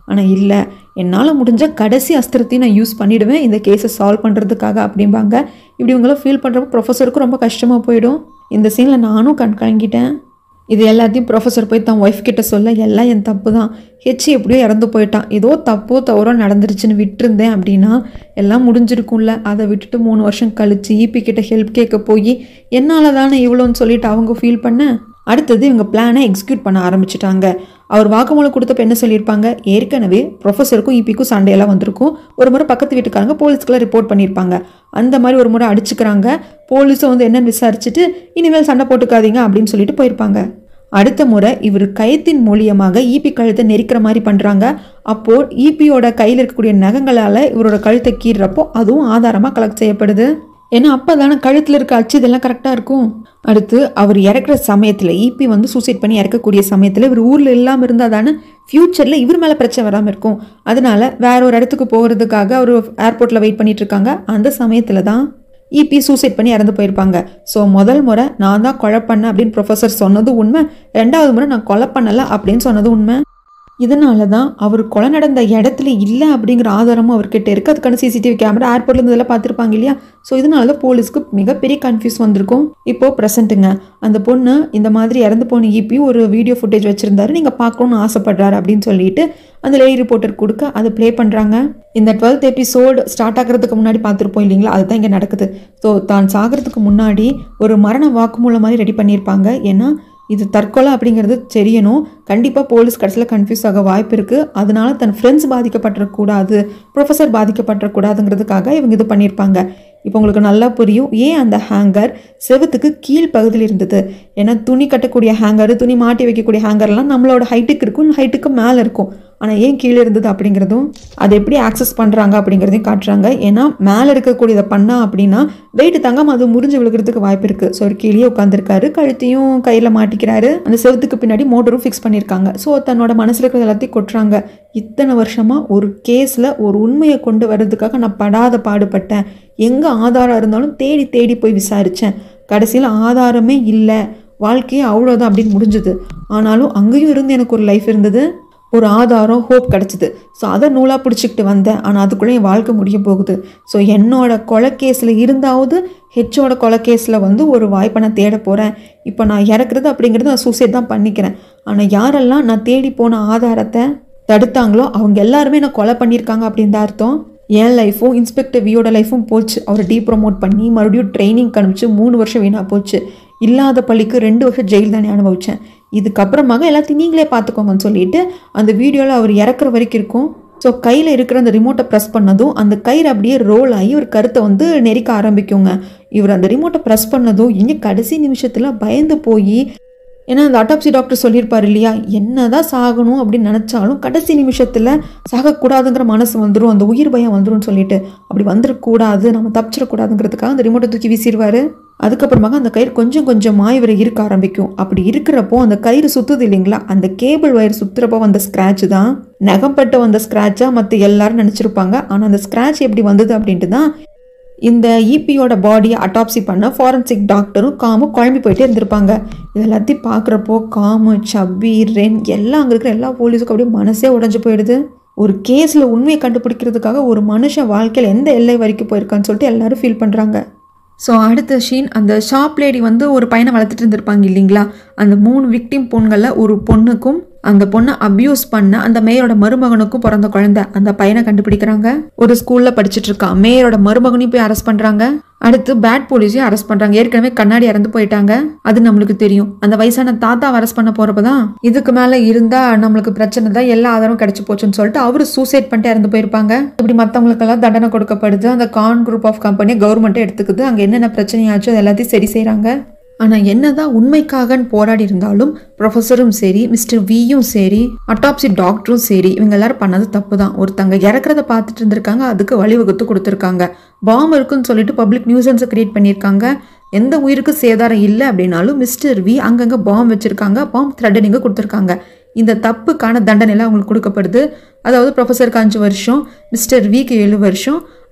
ஆனால் இல்லை என்னால் முடிஞ்ச கடைசி அஸ்திரத்தையும் நான் யூஸ் பண்ணிடுவேன் இந்த கேஸை சால்வ் பண்ணுறதுக்காக அப்படிம்பாங்க இப்படி இவங்களாம் ஃபீல் பண்ணுறப்ப ப்ரொஃபஸருக்கும் ரொம்ப கஷ்டமாக போயிடும் இந்த சீனில் நானும் கண் கலங்கிட்டேன் இது எல்லாத்தையும் ப்ரொஃபஸர் போய் தான் ஒய்ஃப் கிட்ட சொல்ல எல்லாம் என் தப்பு தான் ஹெச் எப்படியோ இறந்து போயிட்டான் ஏதோ தப்போ தவறோ நடந்துருச்சுன்னு விட்டுருந்தேன் அப்படின்னா எல்லாம் முடிஞ்சிருக்கும்ல அதை விட்டுட்டு மூணு வருஷம் கழிச்சு ஈபி கிட்ட ஹெல்ப் கேட்க போய் என்னால் தானே இவ்வளோன்னு சொல்லிட்டு அவங்க ஃபீல் பண்ண அடுத்தது இவங்க பிளானை எக்ஸிக்யூட் பண்ண ஆரம்பிச்சிட்டாங்க அவர் வாக்குமூலம் கொடுத்தப்ப என்ன சொல்லியிருப்பாங்க ஏற்கனவே ப்ரொஃபஸருக்கும் இபிக்கும் சண்டையெல்லாம் வந்திருக்கும் ஒரு முறை பக்கத்து வீட்டுக்காரங்க போலீஸ்க்குலாம் ரிப்போர்ட் பண்ணியிருப்பாங்க அந்த மாதிரி ஒரு முறை அடிச்சுக்கிறாங்க போலீஸும் வந்து என்னன்னு விசாரிச்சுட்டு இனிமேல் சண்டை போட்டுக்காதீங்க அப்படின்னு சொல்லிட்டு போயிருப்பாங்க அடுத்த முறை இவர் கயத்தின் மூலியமாக ஈபி கழுத்தை நெரிக்கிற மாதிரி பண்ணுறாங்க அப்போது ஈபியோட கையில் இருக்கக்கூடிய நகங்களால் இவரோட கழுத்தை கீறுறப்போ அதுவும் ஆதாரமாக கலெக்ட் செய்யப்படுது ஏன்னா அப்போ தானே கழுத்தில் இருக்க அச்சு இதெல்லாம் கரெக்டாக இருக்கும் அடுத்து அவர் இறக்குற சமயத்தில் ஈபி வந்து சூசைட் பண்ணி இறக்கக்கூடிய சமயத்தில் இவர் ஊரில் இல்லாமல் இருந்தால் தானே ஃப்யூச்சரில் இவர் மேலே பிரச்சனை வராமல் இருக்கும் அதனால வேற ஒரு இடத்துக்கு போகிறதுக்காக அவர் ஏர்போர்ட்டில் வெயிட் பண்ணிட்டு இருக்காங்க அந்த சமயத்தில் தான் இபி சூசைட் பண்ணி இறந்து போயிருப்பாங்க ஸோ முதல் முறை நான் தான் கொலை பண்ணேன் அப்படின்னு ப்ரொஃபஸர் சொன்னது உண்மை ரெண்டாவது முறை நான் கொலை பண்ணலை அப்படின்னு சொன்னது உண்மை இதனால தான் அவர் கொலை நடந்த இடத்துல இல்லை அப்படிங்கிற ஆதாரமும் அவர்கிட்ட இருக்குது அதுக்கான சிசிடிவி கேமரா ஏர்போர்ட்ல இருந்து இதெல்லாம் பார்த்துருப்பாங்க இல்லையா ஸோ இதனால தான் போலீஸ்க்கு மிகப்பெரிய கன்ஃபியூஸ் வந்திருக்கும் இப்போ ப்ரெசென்ட்டுங்க அந்த பொண்ணு இந்த மாதிரி இறந்து போன ஈபி ஒரு வீடியோ ஃபுட்டேஜ் வச்சுருந்தாரு நீங்கள் பார்க்கணும்னு ஆசைப்படுறாரு அப்படின்னு சொல்லிட்டு அந்த லேடி ரிப்போர்ட்டர் கொடுக்க அதை ப்ளே பண்ணுறாங்க இந்த டுவெல்த் எபிசோடு ஸ்டார்ட் ஆகிறதுக்கு முன்னாடி பார்த்துருப்போம் இல்லைங்களா அதுதான் இங்கே நடக்குது ஸோ தான் சாகிறதுக்கு முன்னாடி ஒரு மரண வாக்குமூலம் மாதிரி ரெடி பண்ணியிருப்பாங்க ஏன்னா இது தற்கொலை அப்படிங்கிறது தெரியணும் கண்டிப்பாக போலீஸ் கடைசியில் கன்ஃபியூஸ் ஆக வாய்ப்பு இருக்குது அதனால தன் ஃப்ரெண்ட்ஸ் பாதிக்கப்பட்டுறக்கூடாது ப்ரொஃபஸர் பாதிக்கப்பட்டுறக்கூடாதுங்கிறதுக்காக இவங்க இது பண்ணியிருப்பாங்க இப்போ உங்களுக்கு நல்லா புரியும் ஏன் அந்த ஹேங்கர் செவுத்துக்கு கீழ் பகுதியில் இருந்தது ஏன்னா துணி கட்டக்கூடிய ஹேங்கர் துணி மாட்டி வைக்கக்கூடிய ஹேங்கர்லாம் நம்மளோட ஹைட்டுக்கு இருக்கும் ஹைட்டுக்கு மேலே இருக்கும் ஆனால் ஏன் கீழே இருந்தது அப்படிங்கிறதும் அதை எப்படி ஆக்சஸ் பண்ணுறாங்க அப்படிங்கிறதையும் காட்டுறாங்க ஏன்னா மேலே இருக்கக்கூடியதை பண்ணா அப்படின்னா வெயிட் தாங்காம அது முறிஞ்சு விழுகிறதுக்கு வாய்ப்பு இருக்குது ஸோ அவர் கீழே உட்காந்துருக்காரு கழுத்தையும் கையில் மாட்டிக்கிறாரு அந்த செவுத்துக்கு பின்னாடி மோட்டரும் ஃபிக்ஸ் பண்ணியிருக்காங்க ஸோ தன்னோட மனசில் இருக்கிறது எல்லாத்தையும் கொட்டுறாங்க இத்தனை வருஷமாக ஒரு கேஸில் ஒரு உண்மையை கொண்டு வர்றதுக்காக நான் படாத பாடுபட்டேன் எங்கே ஆதாரம் இருந்தாலும் தேடி தேடி போய் விசாரித்தேன் கடைசியில் ஆதாரமே இல்லை வாழ்க்கையே அவ்வளோதான் அப்படின்னு முடிஞ்சுது ஆனாலும் அங்கேயும் இருந்து எனக்கு ஒரு லைஃப் இருந்தது ஒரு ஆதாரம் ஹோப் கிடச்சிது ஸோ அதை நூலாக பிடிச்சிக்கிட்டு வந்தேன் ஆனால் அதுக்குள்ளே என் வாழ்க்கை முடிய போகுது ஸோ என்னோட கொலை கேஸில் இருந்தாவது ஹெச்சோட கொலை கேஸில் வந்து ஒரு வாய்ப்பை நான் தேட போகிறேன் இப்போ நான் இறக்குறது அப்படிங்கிறது நான் சூசைட் தான் பண்ணிக்கிறேன் ஆனால் யாரெல்லாம் நான் தேடி போன ஆதாரத்தை தடுத்தாங்களோ அவங்க எல்லாருமே நான் கொலை பண்ணியிருக்காங்க அப்படின்னு தான் அர்த்தம் என் லைஃப்பும் இன்ஸ்பெக்டர் வியோட லைஃப்பும் போச்சு அவரை டீ ப்ரொமோட் பண்ணி மறுபடியும் ட்ரைனிங் அனுப்பிச்சு மூணு வருஷம் வீணாக போச்சு இல்லாத பள்ளிக்கு ரெண்டு வருஷம் ஜெயில் தானே அனுபவித்தேன் இதுக்கப்புறமாக எல்லாத்தையும் நீங்களே பார்த்துக்கோங்கன்னு சொல்லிட்டு அந்த வீடியோவில் அவர் இறக்குற வரைக்கும் இருக்கும் ஸோ கையில் இருக்கிற அந்த ரிமோட்டை ப்ரெஸ் பண்ணதும் அந்த கயிறு அப்படியே ரோல் ஆகி ஒரு கருத்தை வந்து நெரிக்க ஆரம்பிக்குங்க இவர் அந்த ரிமோட்டை ப்ரெஸ் பண்ணதும் இங்கே கடைசி நிமிஷத்தில் பயந்து போய் ஏன்னா அந்த அட்டாப்சி டாக்டர் சொல்லியிருப்பார் இல்லையா என்னதான் சாகணும் அப்படின்னு நினச்சாலும் கடைசி நிமிஷத்தில் சாகக்கூடாதுங்கிற மனசு வந்துடும் அந்த உயிர் பயம் வந்துரும்னு சொல்லிட்டு அப்படி வந்துடக்கூடாது நம்ம தப்பிச்சிடக்கூடாதுங்கிறதுக்காக அந்த ரிமோட்டை தூக்கி வீசிடுவார் அதுக்கப்புறமாக அந்த கயிறு கொஞ்சம் கொஞ்சமாக இவரை இருக்க ஆரம்பிக்கும் அப்படி இருக்கிறப்போ அந்த கயிறு சுற்றுது இல்லைங்களா அந்த கேபிள் ஒயர் சுற்றுறப்போ வந்த ஸ்க்ராட்ச் தான் நகம்பட்ட வந்த ஸ்க்ராட்சாக மற்ற எல்லாரும் நினச்சிருப்பாங்க ஆனால் அந்த ஸ்க்ராட்ச் எப்படி வந்தது அப்படின்ட்டு தான் இந்த இபியோட பாடியை அட்டாப்சி பண்ண ஃபாரன்சிக் டாக்டரும் காமும் குழம்பி போயிட்டே இருந்திருப்பாங்க இது எல்லாத்தையும் பார்க்குறப்போ காமு சப்பி ரென் எல்லாம் அங்கே இருக்கிற எல்லா போலீஸுக்கும் அப்படியே மனசே உடஞ்சு போயிடுது ஒரு கேஸில் உண்மையை கண்டுபிடிக்கிறதுக்காக ஒரு மனுஷன் வாழ்க்கையில் எந்த எல்லை வரைக்கும் போயிருக்கான்னு சொல்லிட்டு எல்லாரும் ஃபீல் பண்ணுறாங்க ஸோ அடுத்த ஷீன் அந்த ஷாப் லேடி வந்து ஒரு பையனை வளர்த்துட்டு இருந்திருப்பாங்க இல்லைங்களா அந்த மூணு விக்டிம் பொண்களில் ஒரு பொண்ணுக்கும் அந்த பொண்ணை அப்யூஸ் பண்ண அந்த மேயரோட மருமகனுக்கும் பிறந்த குழந்தை அந்த பையனை கண்டுபிடிக்கிறாங்க ஒரு ஸ்கூல்ல படிச்சுட்டு இருக்கான் மேயரோட மருமகனையும் போய் அரெஸ்ட் பண்றாங்க அடுத்து பேட் போலீஸையும் அரெஸ்ட் பண்றாங்க ஏற்கனவே கண்ணாடி இறந்து போயிட்டாங்க அது நம்மளுக்கு தெரியும் அந்த வயசான தாத்தாவை அரெஸ்ட் பண்ண போறப்பதான் இதுக்கு மேல இருந்தா நம்மளுக்கு பிரச்சனை தான் எல்லா ஆதாரமும் கிடைச்சு போச்சுன்னு சொல்லிட்டு அவரு சூசைட் பண்ணிட்டு இறந்து போயிருப்பாங்க இப்படி மத்தவங்களுக்கெல்லாம் தண்டனை கொடுக்கப்படுது அந்த கான் குரூப் ஆஃப் கம்பெனி கவர்மெண்ட்டே எடுத்துக்குது அங்க என்னென்ன பிரச்சனையாச்சோ அது எல்லாத்தையும் சரி செய்றாங்க ஆனால் என்னதான் உண்மைக்காகன்னு போராடி இருந்தாலும் ப்ரொஃபஸரும் சரி மிஸ்டர் வியும் சரி அட்டாப்சி டாக்டரும் சரி இவங்க எல்லாரும் பண்ணது தப்பு தான் ஒருத்தங்க இறக்குறத பார்த்துட்டு இருந்திருக்காங்க அதுக்கு வழிவகுத்து கொடுத்துருக்காங்க பாம் இருக்குன்னு சொல்லிட்டு பப்ளிக் நியூசன்ஸை கிரியேட் பண்ணியிருக்காங்க எந்த உயிருக்கு சேதாரம் இல்லை அப்படின்னாலும் மிஸ்டர் வி அங்கங்கே பாம் வச்சுருக்காங்க பாம் த்ரெட்டனிங்க கொடுத்துருக்காங்க இந்த தப்புக்கான தண்டனைலாம் அவங்களுக்கு கொடுக்கப்படுது அதாவது ப்ரொஃபஸருக்கு அஞ்சு வருஷம் மிஸ்டர் விக்கு ஏழு வருஷம்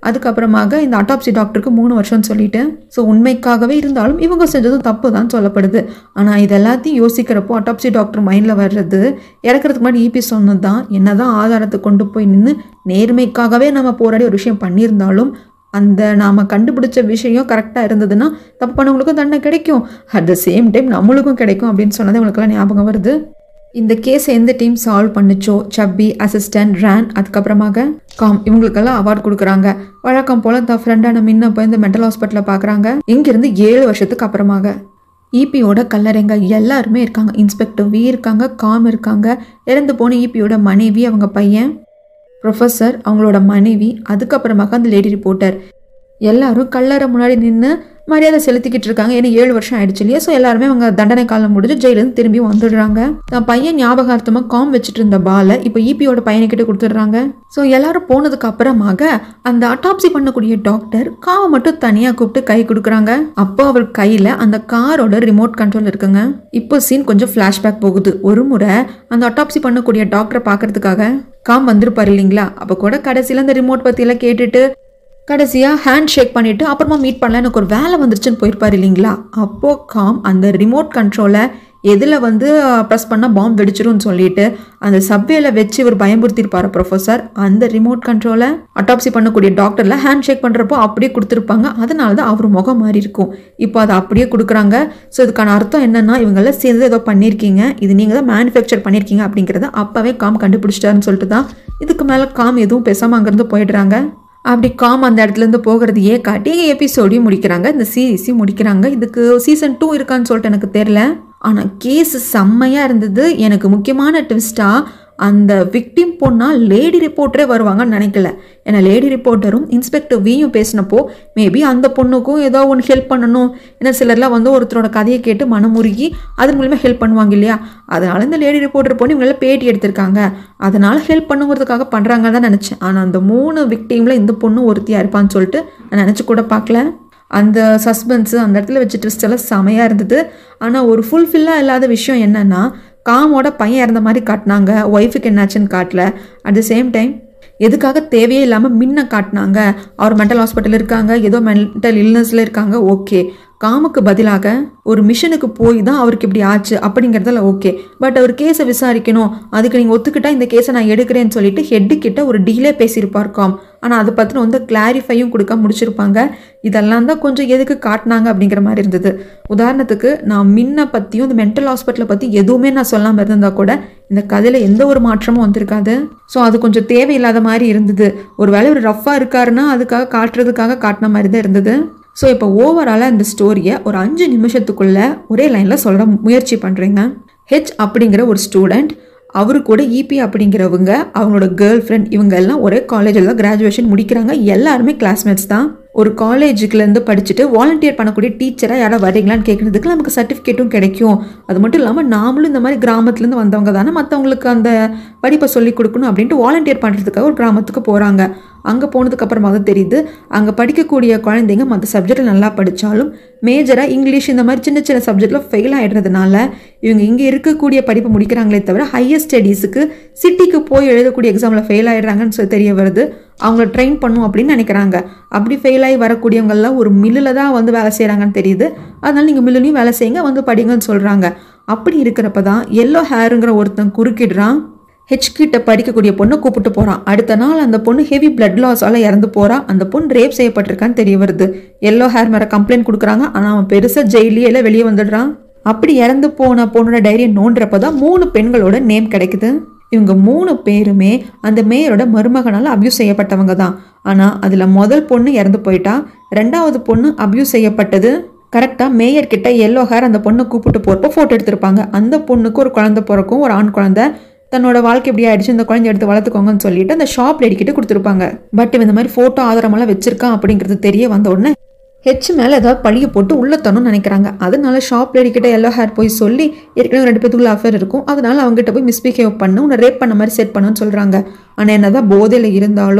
அதுக்கப்புறமாக இந்த அட்டாப்சி டாக்டருக்கு மூணு வருஷம்னு சொல்லிட்டு ஸோ உண்மைக்காகவே இருந்தாலும் இவங்க செஞ்சதும் தப்பு தான் சொல்லப்படுது ஆனால் இது எல்லாத்தையும் யோசிக்கிறப்போ அட்டாப்சி டாக்டர் மைண்டில் வர்றது இறக்கிறதுக்கு முன்னாடி ஈபி சொன்னது தான் என்ன தான் ஆதாரத்தை கொண்டு போய் நின்று நேர்மைக்காகவே நம்ம போராடி ஒரு விஷயம் பண்ணியிருந்தாலும் அந்த நாம் கண்டுபிடிச்ச விஷயம் கரெக்டாக இருந்ததுன்னா தப்பு பண்ணவங்களுக்கும் தண்டனை கிடைக்கும் அட் த சேம் டைம் நம்மளுக்கும் கிடைக்கும் அப்படின்னு சொன்னது உங்களுக்குலாம் ஞாபகம் வருது இந்த கேஸை எந்த டீம் சால்வ் பண்ணுச்சோ சப்பி அசிஸ்டன்ட் ரேன் அதுக்கப்புறமாக காம் இவங்களுக்கெல்லாம் அவார்ட் கொடுக்குறாங்க வழக்கம் போல் த ஃப்ரெண்டான மின்ன போய் இந்த மென்டல் ஹாஸ்பிட்டலில் பார்க்குறாங்க இங்கேருந்து ஏழு வருஷத்துக்கு அப்புறமாக இபியோட கல்லறைங்க எல்லாருமே இருக்காங்க இன்ஸ்பெக்டர் வி இருக்காங்க காம் இருக்காங்க இறந்து போன இபியோட மனைவி அவங்க பையன் ப்ரொஃபஸர் அவங்களோட மனைவி அதுக்கப்புறமாக அந்த லேடி ரிப்போர்ட்டர் எல்லாரும் கல்லறை முன்னாடி நின்று மரியாதை செலுத்திக்கிட்டு இருக்காங்க ஏன்னா ஏழு வருஷம் ஆயிடுச்சு இல்லையா ஸோ எல்லாருமே அவங்க தண்டனை காலம் முடிஞ்சு ஜெயிலேருந்து திரும்பி வந்துடுறாங்க தான் பையன் ஞாபகார்த்தமாக காம் வச்சுட்டு இருந்த பாலை இப்போ இபியோட பையனுக்கிட்ட கொடுத்துட்றாங்க ஸோ எல்லாரும் போனதுக்கு அப்புறமாக அந்த அட்டாப்சி பண்ணக்கூடிய டாக்டர் காவை மட்டும் தனியாக கூப்பிட்டு கை கொடுக்குறாங்க அப்போ அவர் கையில் அந்த காரோட ரிமோட் கண்ட்ரோல் இருக்குங்க இப்போ சீன் கொஞ்சம் ஃப்ளாஷ்பேக் போகுது ஒரு முறை அந்த அட்டாப்சி பண்ணக்கூடிய டாக்டரை பார்க்கறதுக்காக காம் வந்திருப்பாரு இல்லைங்களா அப்போ கூட கடைசியில் அந்த ரிமோட் பற்றியெல்லாம் கேட்டுட்டு கடைசியாக ஹேண்ட் ஷேக் பண்ணிவிட்டு அப்புறமா மீட் பண்ணல எனக்கு ஒரு வேலை வந்துருச்சுன்னு போயிருப்பார் இல்லைங்களா அப்போது காம் அந்த ரிமோட் கண்ட்ரோலை எதில் வந்து ப்ரெஸ் பண்ணால் பாம்பு வெடிச்சிரும்னு சொல்லிட்டு அந்த சப்வேல வச்சு இவர் பயமுறுத்திருப்பார் ப்ரொஃபஸர் அந்த ரிமோட் கண்ட்ரோலை அட்டாப்சி பண்ணக்கூடிய டாக்டரில் ஹேண்ட் ஷேக் பண்ணுறப்போ அப்படியே கொடுத்துருப்பாங்க அதனால தான் அவர் முகம் மாறி இருக்கும் இப்போ அதை அப்படியே கொடுக்குறாங்க ஸோ இதுக்கான அர்த்தம் என்னென்னா இவங்கெல்லாம் சேர்ந்து ஏதோ பண்ணியிருக்கீங்க இது நீங்கள் தான் மேனுஃபேக்சர் பண்ணியிருக்கீங்க அப்படிங்கிறத அப்போவே காம் கண்டுபிடிச்சிட்டாருன்னு சொல்லிட்டு தான் இதுக்கு மேலே காம் எதுவும் பேசாமல் அங்கேருந்து போயிடுறாங்க அப்படி காம் அந்த இடத்துலேருந்து போகிறதையே காட்டி எபிசோடையும் முடிக்கிறாங்க இந்த சீரீஸையும் முடிக்கிறாங்க இதுக்கு சீசன் டூ இருக்கான்னு சொல்லிட்டு எனக்கு தெரில ஆனால் கேஸ் செம்மையாக இருந்தது எனக்கு முக்கியமான ட்விஸ்ட்டாக அந்த விக்டிம் பொண்ணா லேடி ரிப்போர்ட்டரே வருவாங்கன்னு நினைக்கல ஏன்னா லேடி ரிப்போர்ட்டரும் இன்ஸ்பெக்டர் வியும் பேசினப்போ மேபி அந்த பொண்ணுக்கும் ஏதோ ஒன்று ஹெல்ப் பண்ணணும் ஏன்னா சிலர்லாம் வந்து ஒருத்தரோட கதையை கேட்டு மனமுருகி அதன் மூலிமா ஹெல்ப் பண்ணுவாங்க இல்லையா அதனால இந்த லேடி ரிப்போர்ட்டர் பொண்ணு இவங்களாம் பேட்டி எடுத்திருக்காங்க அதனால ஹெல்ப் பண்ணுங்கிறதுக்காக பண்ணுறாங்கன்னு தான் நினச்சேன் ஆனால் அந்த மூணு விக்டீமில் இந்த பொண்ணு ஒருத்தியாக இருப்பான்னு சொல்லிட்டு நான் நினச்சி கூட பார்க்கல அந்த சஸ்பென்ஸு அந்த இடத்துல வச்சு ட்விஸ்ட் எல்லாம் செமையாக இருந்தது ஆனால் ஒரு ஃபுல்ஃபில்லாக இல்லாத விஷயம் என்னென்னா காமோட பையன் இறந்த மாதிரி காட்டினாங்க ஒய்ஃபுக்கு என்னாச்சுன்னு காட்டல அட் த சேம் டைம் எதுக்காக தேவையே இல்லாமல் முன்ன காட்டினாங்க அவர் மென்டல் ஹாஸ்பிட்டல் இருக்காங்க ஏதோ மென்டல் இல்னஸில் இருக்காங்க ஓகே காமுக்கு பதிலாக ஒரு மிஷனுக்கு போய் தான் அவருக்கு இப்படி ஆச்சு அப்படிங்கிறதுல ஓகே பட் அவர் கேஸை விசாரிக்கணும் அதுக்கு நீங்கள் ஒத்துக்கிட்டா இந்த கேஸை நான் எடுக்கிறேன்னு சொல்லிட்டு ஹெட்டு கிட்ட ஒரு டீலே பேசியிருப்பார் காம் ஆனால் அதை பற்றின வந்து கிளாரிஃபையும் கொடுக்க முடிச்சிருப்பாங்க இதெல்லாம் தான் கொஞ்சம் எதுக்கு காட்டினாங்க அப்படிங்கிற மாதிரி இருந்தது உதாரணத்துக்கு நான் மின்ன பற்றியும் இந்த மென்டல் ஹாஸ்பிட்டலை பற்றி எதுவுமே நான் சொல்லாமல் இருந்திருந்தா கூட இந்த கதையில் எந்த ஒரு மாற்றமும் வந்திருக்காது ஸோ அது கொஞ்சம் தேவையில்லாத மாதிரி இருந்தது ஒரு வேளை ஒரு ரஃப்பாக இருக்காருன்னா அதுக்காக காட்டுறதுக்காக காட்டின மாதிரி தான் இருந்தது ஸோ இப்போ ஓவராலாக இந்த ஸ்டோரியை ஒரு அஞ்சு நிமிஷத்துக்குள்ளே ஒரே லைனில் சொல்ல முயற்சி பண்ணுறீங்க ஹெச் அப்படிங்கிற ஒரு ஸ்டூடெண்ட் அவரு கூட இபி அப்படிங்கிறவங்க அவங்களோட கேர்ள் ஃப்ரெண்ட் இவங்க எல்லாம் ஒரே காலேஜில் தான் கிராஜுவேஷன் முடிக்கிறாங்க எல்லாருமே கிளாஸ்மேட்ஸ் தான் ஒரு காலேஜுக்குலேருந்து படிச்சுட்டு வாலண்டியர் பண்ணக்கூடிய டீச்சராக யாராவது வரீங்களான்னு கேட்குறதுக்கு நமக்கு சர்டிஃபிகேட்டும் கிடைக்கும் அது மட்டும் இல்லாமல் நாமளும் இந்த மாதிரி கிராமத்துலேருந்து வந்தவங்க தானே மற்றவங்களுக்கு அந்த படிப்பை சொல்லி கொடுக்கணும் அப்படின்ட்டு வாலண்டியர் பண்ணுறதுக்காக ஒரு கிராமத்துக்கு போகிறாங்க அங்கே போனதுக்கு அப்புறமா தான் தெரியுது அங்கே படிக்கக்கூடிய குழந்தைங்க மற்ற சப்ஜெக்டில் நல்லா படித்தாலும் மேஜராக இங்கிலீஷ் இந்த மாதிரி சின்ன சின்ன சப்ஜெக்டில் ஃபெயில் ஆகிடுறதுனால இவங்க இங்கே இருக்கக்கூடிய படிப்பை முடிக்கிறாங்களே தவிர ஹையர் ஸ்டடீஸுக்கு சிட்டிக்கு போய் எழுதக்கூடிய எக்ஸாமில் ஃபெயில் ஆகிடுறாங்கன்னு சொல்லி தெரிய வருது அவங்கள ட்ரெயின் பண்ணும் அப்படின்னு நினைக்கிறாங்க அப்படி ஃபெயில் ஆகி வரக்கூடியவங்கெல்லாம் ஒரு மில்லில் தான் வந்து வேலை செய்கிறாங்கன்னு தெரியுது அதனால் நீங்கள் மில்லுலையும் வேலை செய்யுங்க வந்து படிங்கன்னு சொல்கிறாங்க அப்படி இருக்கிறப்ப தான் எல்லோ ஹேருங்கிற ஒருத்தன் குறுக்கிடுறான் ஹெச் கிட்ட படிக்கக்கூடிய பொண்ணை கூப்பிட்டு போகிறான் அடுத்த நாள் அந்த பொண்ணு ஹெவி பிளட் லாஸால் இறந்து போகிறா அந்த பொண்ணு ரேப் செய்யப்பட்டிருக்கான்னு தெரிய வருது எல்லோ ஹேர் மேலே கம்ப்ளைண்ட் கொடுக்குறாங்க ஆனால் அவன் பெருசாக ஜெயிலே எல்லாம் வெளியே வந்துடுறான் அப்படி இறந்து போன பொண்ணோட டைரியை நோண்டுறப்ப தான் மூணு பெண்களோட நேம் கிடைக்குது இவங்க மூணு பேருமே அந்த மேயரோட மருமகனால் அபியூஸ் செய்யப்பட்டவங்க தான் ஆனால் அதில் முதல் பொண்ணு இறந்து போயிட்டா ரெண்டாவது பொண்ணு அபியூஸ் செய்யப்பட்டது கரெக்டாக மேயர் கிட்ட எல்லோ ஹேர் அந்த பொண்ணை கூப்பிட்டு போகிறப்போ ஃபோட்டோ எடுத்திருப்பாங்க அந்த பொண்ணுக்கு ஒரு குழந்தை பிறக்கும் ஒரு ஆண் குழந்தை தன்னோட வாழ்க்கை எப்படி ஆயிடுச்சு இந்த குழந்தை எடுத்து வளர்த்துக்கோங்கன்னு சொல்லிட்டு அந்த ஷாப் லேடி கிட்ட கொடுத்துருப்பாங்க பட் இவன் இந்த மாதிரி ஃபோட்டோ ஆதாரமெல்லாம் வச்சிருக்கான் அப்படிங்கிறது தெரிய வந்த உடனே ஹெச் மேலே ஏதாவது பழிய போட்டு உள்ள தரணும்னு நினைக்கிறாங்க அதனால ஷாப் லேடி கிட்ட எல்லோ ஹேர் போய் சொல்லி ஏற்கனவே ரெண்டு பேத்துக்குள்ள அஃபேர் இருக்கும் அதனால அவங்ககிட்ட போய் மிஸ்பிஹேவ் பண்ணு உன்னை ரேப் பண்ண மாதிரி செட் பண்ணுன்னு சொல்கிறாங்க ஆனால் என்னதான் போதையில் இருந்தாலும்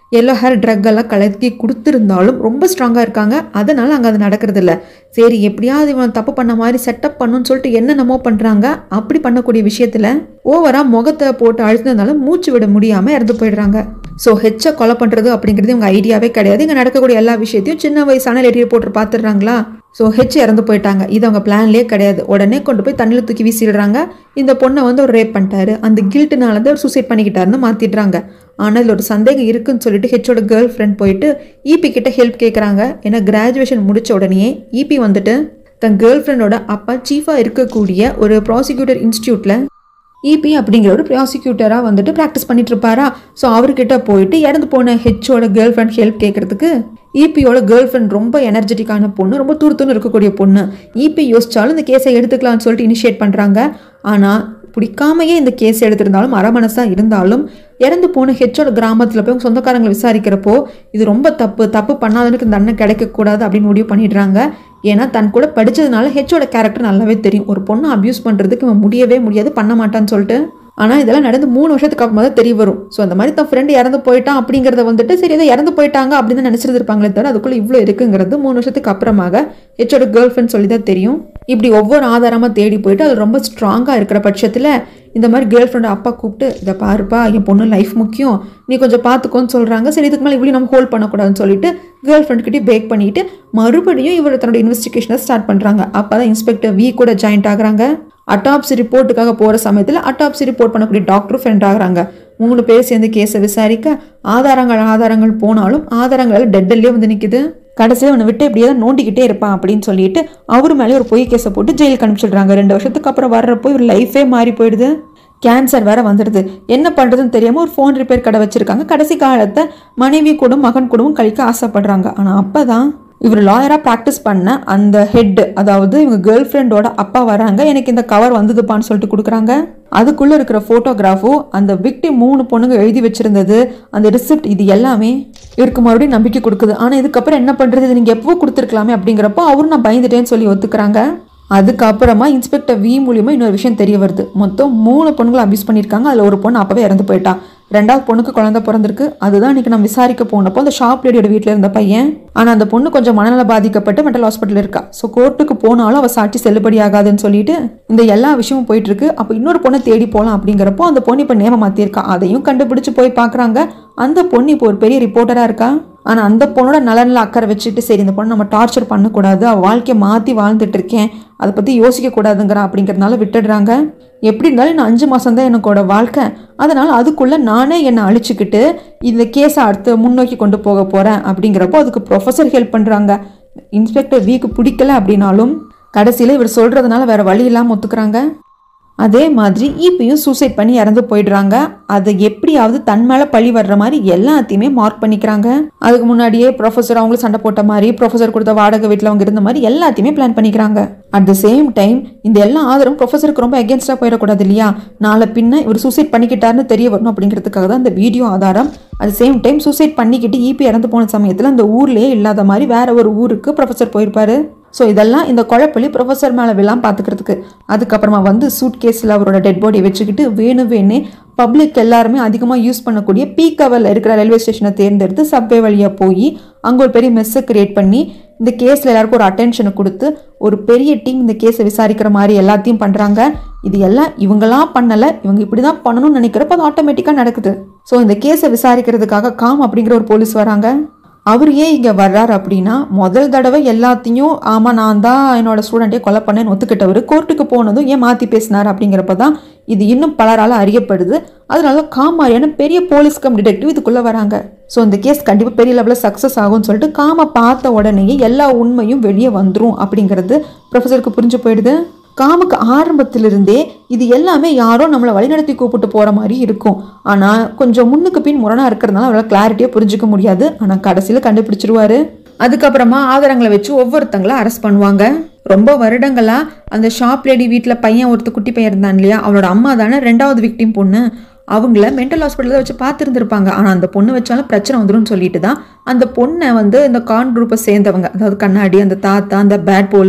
எல்லோ ஹேர் ட்ரக் எல்லாம் கலக்கி கொடுத்துருந்தாலும் ரொம்ப ஸ்ட்ராங்காக இருக்காங்க அதனால் அங்கே அது நடக்கிறது இல்ல சரி எப்படியாவது இவன் தப்பு பண்ண மாதிரி செட்டப் பண்ணுன்னு சொல்லிட்டு என்னென்னமோ பண்ணுறாங்க அப்படி பண்ணக்கூடிய விஷயத்தில் ஓவராக முகத்தை போட்டு அழுத்தினதுனால மூச்சு விட முடியாமல் இறந்து போயிடுறாங்க ஸோ ஹெச்சை கொலை பண்ணுறது அப்படிங்கிறது இவங்க ஐடியாவே கிடையாது இங்கே நடக்கக்கூடிய எல்லா விஷயத்தையும் சின்ன வயசான லேடி போட்டு பார்த்துடுறாங்களா ஸோ ஹெச் இறந்து போயிட்டாங்க இது அவங்க பிளான்லேயே கிடையாது உடனே கொண்டு போய் தண்ணியில் தூக்கி வீசிடுறாங்க இந்த பொண்ணை வந்து ஒரு ரேப் பண்ணிட்டாரு அந்த கில்ட்டுனால தான் அவர் சூசைட் பண்ணிக்கிட்டாருன்னு மாற்றிடுறாங்க ஆனால் இதில் ஒரு சந்தேகம் இருக்குன்னு சொல்லிட்டு ஹெச்சோட கேர்ள் ஃப்ரெண்ட் போயிட்டு இபி கிட்ட ஹெல்ப் கேட்குறாங்க ஏன்னா கிராஜுவேஷன் முடிச்ச உடனே இபி வந்துட்டு தன் கேர்ள் ஃப்ரெண்டோட அப்பா சீஃபாக இருக்கக்கூடிய ஒரு ப்ராசிக்யூட்டர் இன்ஸ்டியூட்டில் இபி அப்படிங்கிற ஒரு ப்ராசிக்யூட்டராக வந்துட்டு ப்ராக்டிஸ் பண்ணிட்டு இருப்பாரா ஸோ அவர்கிட்ட போயிட்டு இறந்து போன ஹெச்சோட கேர்ள் ஃப்ரெண்ட் ஹெல்ப் கேட்கறதுக்கு இபியோட கேர்ள் ஃப்ரெண்ட் ரொம்ப எனர்ஜெட்டிக்கான பொண்ணு ரொம்ப துருத்துன்னு இருக்கக்கூடிய பொண்ணு இபி யோசிச்சாலும் இந்த கேஸை எடுத்துக்கலாம்னு சொல்லிட்டு இனிஷியேட் பண்ணுறாங்க ஆனால் பிடிக்காமையே இந்த கேஸ் எடுத்திருந்தாலும் அரமனசாக இருந்தாலும் இறந்து போன ஹெச்சோட கிராமத்தில் போய் அவங்க சொந்தக்காரங்களை விசாரிக்கிறப்போ இது ரொம்ப தப்பு தப்பு பண்ணாதனுக்கு தண்டனை கிடைக்கக்கூடாது அப்படின்னு முடிவு பண்ணிடுறாங்க ஏன்னா தன் கூட படித்ததுனால ஹெச்சோட கேரக்டர் நல்லாவே தெரியும் ஒரு பொண்ணை அப்யூஸ் பண்ணுறதுக்கு இவன் முடியவே முடியாது பண்ண மாட்டான்னு சொல்லிட்டு ஆனால் இதெல்லாம் நடந்து மூணு வருஷத்துக்கு அப்புறமா தான் தெரிய வரும் ஸோ அந்த மாதிரி தன் ஃப்ரெண்டு இறந்து போயிட்டான் அப்படிங்கிறத வந்துட்டு சரி ஏதோ இறந்து போயிட்டாங்க அப்படின்னு தான் நினச்சிட்டு இருப்பாங்களே தவிர அதுக்குள்ளே இவ்வளோ இருக்குங்கிறது மூணு வருஷத்துக்கு அப்புறமாக ஹெச்சோட கேர்ள் ஃப்ரெண்ட் சொல்லி தான் தெரியும் இப்படி ஒவ்வொரு ஆதாரமாக தேடி போயிட்டு அது ரொம்ப ஸ்ட்ராங்காக இருக்கிற பட்சத்தில் இந்த மாதிரி கேர்ள் ஃப்ரெண்ட் அப்பா கூப்பிட்டு இதை பாருப்பா என் பொண்ணு லைஃப் முக்கியம் நீ கொஞ்சம் பார்த்துக்கோன்னு சொல்கிறாங்க சரி இதுக்கு மேலே இப்படி நம்ம ஹோல்ட் பண்ணக்கூடாதுன்னு சொல்லிட்டு கேர்ள் ஃப்ரெண்ட்கிட்டே பேக் பண்ணிட்டு மறுபடியும் இவர் தன்னோட இன்வெஸ்டிகேஷனை ஸ்டார்ட் பண்ணுறாங்க அப்போ தான் இன்ஸ்பெக்டர் வி கூட ஜாயின்ட் ஆகுறாங்க அட்டாப்சி ரிப்போர்ட்டுக்காக போகிற சமயத்தில் அட்டாப்சி ரிப்போர்ட் பண்ணக்கூடிய டாக்டரும் ஃப்ரெண்ட் ஆகுறாங்க மூணு பேர் சேர்ந்து கேஸை விசாரிக்க ஆதாரங்கள் ஆதாரங்கள் போனாலும் ஆதாரங்கள் டெட்டல்லே வந்து நிற்குது கடைசியில் அவனை விட்டு இப்படியே தான் நோண்டிக்கிட்டே இருப்பான் அப்படின்னு சொல்லிட்டு அவர் மேலே ஒரு பொய் கேஸை போட்டு ஜெயிலுக்கு அனுப்பிச்சிடுறாங்க ரெண்டு வருஷத்துக்கு அப்புறம் வர்றப்போ இவர் லைஃபே மாறி போயிடுது கேன்சர் வேற வந்துடுது என்ன பண்ணுறதுன்னு தெரியாமல் ஒரு ஃபோன் ரிப்பேர் கடை வச்சுருக்காங்க கடைசி காலத்தை மனைவி கூட மகன் கூடவும் கழிக்க ஆசைப்படுறாங்க ஆனால் அப்போ தான் இவர் லாயராக ப்ராக்டிஸ் பண்ண அந்த ஹெட் அதாவது இவங்க கேர்ள் ஃப்ரெண்டோட அப்பா வராங்க எனக்கு இந்த கவர் வந்ததுப்பான்னு சொல்லிட்டு கொடுக்குறாங்க அதுக்குள்ளே இருக்கிற ஃபோட்டோகிராஃபும் அந்த விக்டி மூணு பொண்ணுங்க எழுதி வச்சிருந்தது அந்த ரிசிப்ட் இது எல்லாமே இவருக்கு மறுபடியும் நம்பிக்கை கொடுக்குது ஆனால் இதுக்கப்புறம் என்ன பண்ணுறது இது நீங்கள் எப்போ கொடுத்துருக்கலாமே அப்படிங்கிறப்போ அவரும் நான் பயந்துட்டேன்னு சொல்லி ஒத்துக்கிறாங்க அதுக்கப்புறமா இன்ஸ்பெக்டர் வி மூலியமா இன்னொரு விஷயம் தெரிய வருது மொத்தம் மூணு பொண்ணுங்களை அபியூஸ் பண்ணியிருக்காங்க அதில் ஒரு பொண்ணு அப்பவே இறந்து போயிட்டா ரெண்டாவது பொண்ணுக்கு குழந்தை பிறந்திருக்கு அதுதான் இன்னைக்கு நான் விசாரிக்க போனப்போ அந்த ஷாப் லேடியோட வீட்டில் இருந்த பையன் ஆனால் அந்த பொண்ணு கொஞ்சம் மனநல பாதிக்கப்பட்டு மென்டல் ஹாஸ்பிட்டல் இருக்கா ஸோ கோர்ட்டுக்கு போனாலும் அவள் சாட்சி செல்லுபடி ஆகாதுன்னு சொல்லிட்டு இந்த எல்லா விஷயமும் போயிட்டு இருக்கு அப்போ இன்னொரு பொண்ணை தேடி போகலாம் அப்படிங்கிறப்போ அந்த பொண்ணு இப்போ நேம மாற்றிருக்கா அதையும் கண்டுபிடிச்சு போய் பார்க்குறாங்க அந்த பொண்ணு இப்போ ஒரு பெரிய ரிப்போர்ட்டராக இருக்கா ஆனால் அந்த பொண்ணோட நலனில் அக்கறை வச்சுட்டு சரி இந்த பொண்ணை நம்ம டார்ச்சர் பண்ணக்கூடாது அவள் வாழ்க்கையை மாற்றி வாழ்ந்துட்டு இருக்கேன் அதை பற்றி யோசிக்கக்கூடாதுங்கிறா அப்படிங்கிறதுனால விட்டுடுறாங்க எப்படி இருந்தாலும் இன்னும் அஞ்சு மாதம் தான் எனக்கோட வாழ்க்கை அதனால் அதுக்குள்ளே நானே என்னை அழிச்சுக்கிட்டு இந்த கேஸை அடுத்து முன்னோக்கி கொண்டு போக போகிறேன் அப்படிங்கிறப்போ அதுக்கு ப்ரொஃபஸர் ஹெல்ப் பண்ணுறாங்க இன்ஸ்பெக்டர் வீக்கு பிடிக்கல அப்படின்னாலும் கடைசியில் இவர் சொல்கிறதுனால வேறு வழி இல்லாமல் ஒத்துக்கிறாங்க அதே மாதிரி இப்பயும் சூசைட் பண்ணி இறந்து போயிடுறாங்க அதை எப்படியாவது தன் மேலே பழி வர்ற மாதிரி எல்லாத்தையுமே மார்க் பண்ணிக்கிறாங்க அதுக்கு முன்னாடியே ப்ரொஃபஸர் அவங்களும் சண்டை போட்ட மாதிரி ப்ரொஃபஸர் கொடுத்த வாடகை வீட்டில் அவங்க இருந்த மாதிரி எல்லாத்தையுமே பிளான் பண்ணிக்கிறாங்க அட் த சேம் டைம் இந்த எல்லா ஆதரவும் ப்ரொஃபஸருக்கு ரொம்ப அகேன்ஸ்டாக போயிடக்கூடாது இல்லையா நாளை பின்ன இவர் சூசைட் பண்ணிக்கிட்டாருன்னு தெரிய வரணும் அப்படிங்கிறதுக்காக தான் இந்த வீடியோ ஆதாரம் அட் சேம் டைம் சூசைட் பண்ணிக்கிட்டு ஈபி இறந்து போன சமயத்தில் அந்த ஊர்லேயே இல்லாத மாதிரி வேற ஒரு ஊருக்கு ப்ரொஃபஸர் போயிருப்பாரு ஸோ இதெல்லாம் இந்த குழப்பலி ப்ரொஃபஸர் மேலே விழாம பார்த்துக்கிறதுக்கு அதுக்கப்புறமா வந்து சூட் கேஸில் அவரோட டெட் பாடியை வச்சுக்கிட்டு வேணும் வேணே பப்ளிக் எல்லாருமே அதிகமாக யூஸ் பண்ணக்கூடிய பீக்கவரில் இருக்கிற ரயில்வே ஸ்டேஷனை தேர்ந்தெடுத்து சப்வே வழியாக போய் அங்கே ஒரு பெரிய மெஸ்ஸை கிரியேட் பண்ணி இந்த கேஸில் எல்லாருக்கும் ஒரு அட்டென்ஷனை கொடுத்து ஒரு பெரிய டீம் இந்த கேஸை விசாரிக்கிற மாதிரி எல்லாத்தையும் பண்ணுறாங்க இது எல்லாம் இவங்களாம் பண்ணலை இவங்க இப்படி தான் பண்ணணும்னு நினைக்கிறப்ப அது ஆட்டோமேட்டிக்காக நடக்குது ஸோ இந்த கேஸை விசாரிக்கிறதுக்காக காம் அப்படிங்கிற ஒரு போலீஸ் வராங்க அவர் ஏன் இங்கே வர்றார் அப்படின்னா முதல் தடவை எல்லாத்தையும் ஆமாம் நான் தான் என்னோட ஸ்டூடெண்ட்டே கொலை பண்ணேன்னு ஒத்துக்கிட்டவர் கோர்ட்டுக்கு போனதும் ஏன் மாற்றி பேசினார் அப்படிங்கிறப்ப தான் இது இன்னும் பலரால் அறியப்படுது அதனால காமாரியான பெரிய போலீஸ் கம் டிடெக்டிவ் இதுக்குள்ளே வராங்க ஸோ இந்த கேஸ் கண்டிப்பாக பெரிய லெவலில் சக்ஸஸ் ஆகும்னு சொல்லிட்டு காம பார்த்த உடனேயே எல்லா உண்மையும் வெளியே வந்துரும் அப்படிங்கிறது ப்ரொஃபஸருக்கு புரிஞ்சு போயிடுது காமுக்கு ஆரம்பத்திலிருந்தே இது எல்லாமே யாரோ நம்மளை வழிநடத்தி கூப்பிட்டு போகிற மாதிரி இருக்கும் ஆனால் கொஞ்சம் முன்னுக்கு பின் முரணாக இருக்கிறதுனால அவரால் கிளாரிட்டியாக புரிஞ்சுக்க முடியாது ஆனால் கடைசியில் கண்டுபிடிச்சிருவாரு அதுக்கப்புறமா ஆதாரங்களை வச்சு ஒவ்வொருத்தங்கள அரெஸ்ட் பண்ணுவாங்க ரொம்ப வருடங்களா அந்த ஷாப் லேடி வீட்டில் பையன் ஒருத்தர் குட்டி பையன் இருந்தான் இல்லையா அவளோட அம்மா தானே ரெண்டாவது விக்டிம் பொண்ணு அவங்கள மென்டல் ஹாஸ்பிட்டலில் வச்சு பார்த்துருந்துருப்பாங்க ஆனால் அந்த பொண்ணு வச்சாலும் பிரச்சனை வந்துரும்னு சொல்லிட்டு தான் அந்த பொண்ணை வந்து இந்த கான் குரூப்பை சேர்ந்தவங்க அதாவது கண்ணாடி அந்த தாத்தா அந்த பேட் போலீஸ்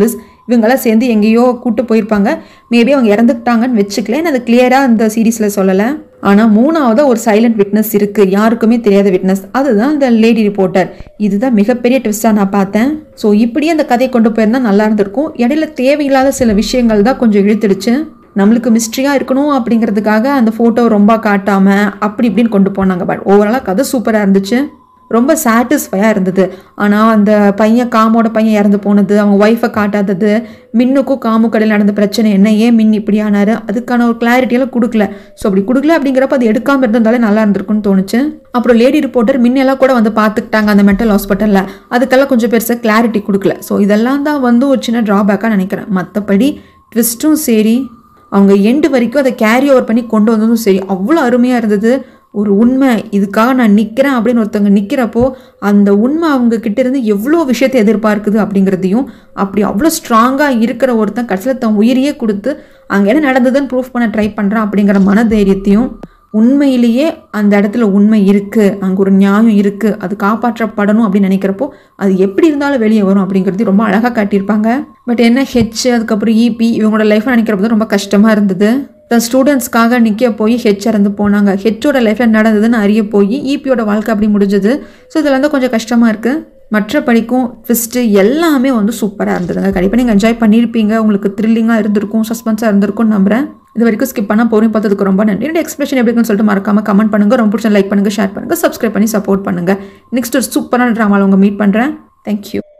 இவங்கெல்லாம் சேர்ந்து எங்கேயோ கூட்டு போயிருப்பாங்க மேபி அவங்க இறந்துக்கிட்டாங்கன்னு வச்சுக்கல நான் அதை கிளியராக இந்த சீரீஸில் சொல்லலை ஆனால் மூணாவது ஒரு சைலண்ட் விட்னஸ் இருக்குது யாருக்குமே தெரியாத விட்னஸ் அதுதான் இந்த லேடி ரிப்போர்ட்டர் இதுதான் மிகப்பெரிய ட்விஸ்ட்டாக நான் பார்த்தேன் ஸோ இப்படியே அந்த கதையை கொண்டு போயிருந்தா நல்லா இருந்திருக்கும் இடையில தேவையில்லாத சில விஷயங்கள் தான் கொஞ்சம் இழுத்துடுச்சு நம்மளுக்கு மிஸ்ட்ரியாக இருக்கணும் அப்படிங்கிறதுக்காக அந்த ஃபோட்டோ ரொம்ப காட்டாமல் அப்படி இப்படின்னு கொண்டு போனாங்க பட் ஓவராலாக கதை சூப்பராக இருந்துச்சு ரொம்ப சாட்டிஸ்ஃபையாக இருந்தது ஆனால் அந்த பையன் காமோட பையன் இறந்து போனது அவங்க ஒய்ஃபை காட்டாதது மின்னுக்கும் காமு கடையில் நடந்த பிரச்சனை என்ன ஏன் மின் இப்படி ஆனாரு அதுக்கான ஒரு கிளாரிட்டியெல்லாம் கொடுக்கல ஸோ அப்படி கொடுக்கல அப்படிங்கிறப்ப அது எடுக்காமல் இருந்திருந்தாலே நல்லா இருந்திருக்கும்னு தோணுச்சு அப்புறம் லேடி ரிப்போர்ட்டர் மின்னெல்லாம் கூட வந்து பார்த்துக்கிட்டாங்க அந்த மென்டல் ஹாஸ்பிட்டலில் அதுக்கெல்லாம் கொஞ்சம் பெருசாக கிளாரிட்டி கொடுக்கல ஸோ இதெல்லாம் தான் வந்து ஒரு சின்ன ட்ராபேக்காக நினைக்கிறேன் மற்றபடி ட்விஸ்ட்டும் சரி அவங்க எண்டு வரைக்கும் அதை கேரி ஓவர் பண்ணி கொண்டு வந்ததும் சரி அவ்வளோ அருமையாக இருந்தது ஒரு உண்மை இதுக்காக நான் நிற்கிறேன் அப்படின்னு ஒருத்தவங்க நிற்கிறப்போ அந்த உண்மை அவங்க கிட்ட இருந்து எவ்வளோ விஷயத்தை எதிர்பார்க்குது அப்படிங்கிறதையும் அப்படி அவ்வளோ ஸ்ட்ராங்காக இருக்கிற ஒருத்தன் கடைசியில் தன் உயிரையே கொடுத்து அங்கே என்ன நடந்ததுன்னு ப்ரூஃப் பண்ண ட்ரை பண்ணுறான் அப்படிங்கிற மனதைரியத்தையும் உண்மையிலேயே அந்த இடத்துல உண்மை இருக்குது அங்கே ஒரு நியாயம் இருக்குது அது காப்பாற்றப்படணும் அப்படின்னு நினைக்கிறப்போ அது எப்படி இருந்தாலும் வெளியே வரும் அப்படிங்கிறது ரொம்ப அழகாக காட்டியிருப்பாங்க பட் என்ன ஹெச் அதுக்கப்புறம் இபி இவங்களோட லைஃப்பை நினைக்கிறப்போ ரொம்ப கஷ்டமாக இருந்தது தன் ஸ்டூடெண்ட்ஸ்க்காக நிற்க போய் ஹெச் இறந்து போனாங்க ஹெச்சோட லைஃப்பில் நடந்ததுன்னு அறிய போய் இபியோட வாழ்க்கை அப்படி முடிஞ்சது ஸோ இதில் வந்து கொஞ்சம் கஷ்டமாக இருக்குது மற்றபடிக்கும் ட்விஸ்ட்டு எல்லாமே வந்து சூப்பராக இருந்ததுங்க கண்டிப்பாக நீங்கள் என்ஜாய் பண்ணியிருப்பீங்க உங்களுக்கு த்ரில்லிங்காக இருந்திருக்கும் சஸ்பென்ஸாக இருந்திருக்கும்னு நம்புறேன் இது வரைக்கும் ஸ்கிப் பண்ணால் பொறுமை பார்த்ததுக்கு ரொம்ப நன்றி என்னோட எக்ஸ்பிரஷன் எப்படி இருக்குன்னு சொல்லிட்டு மறக்காம கமெண்ட் பண்ணுங்க ரொம்ப பிடிச்ச லைக் பண்ணுங்க ஷேர் பண்ணுங்க சப்ஸ்கிரைப் பண்ணி சப்போர்ட் பண்ணுங்க நெக்ஸ்ட் ஒரு சூப்பரான ட்ராமாவில் உங்க மீட் பண்ணுறேன் தேங்க்யூ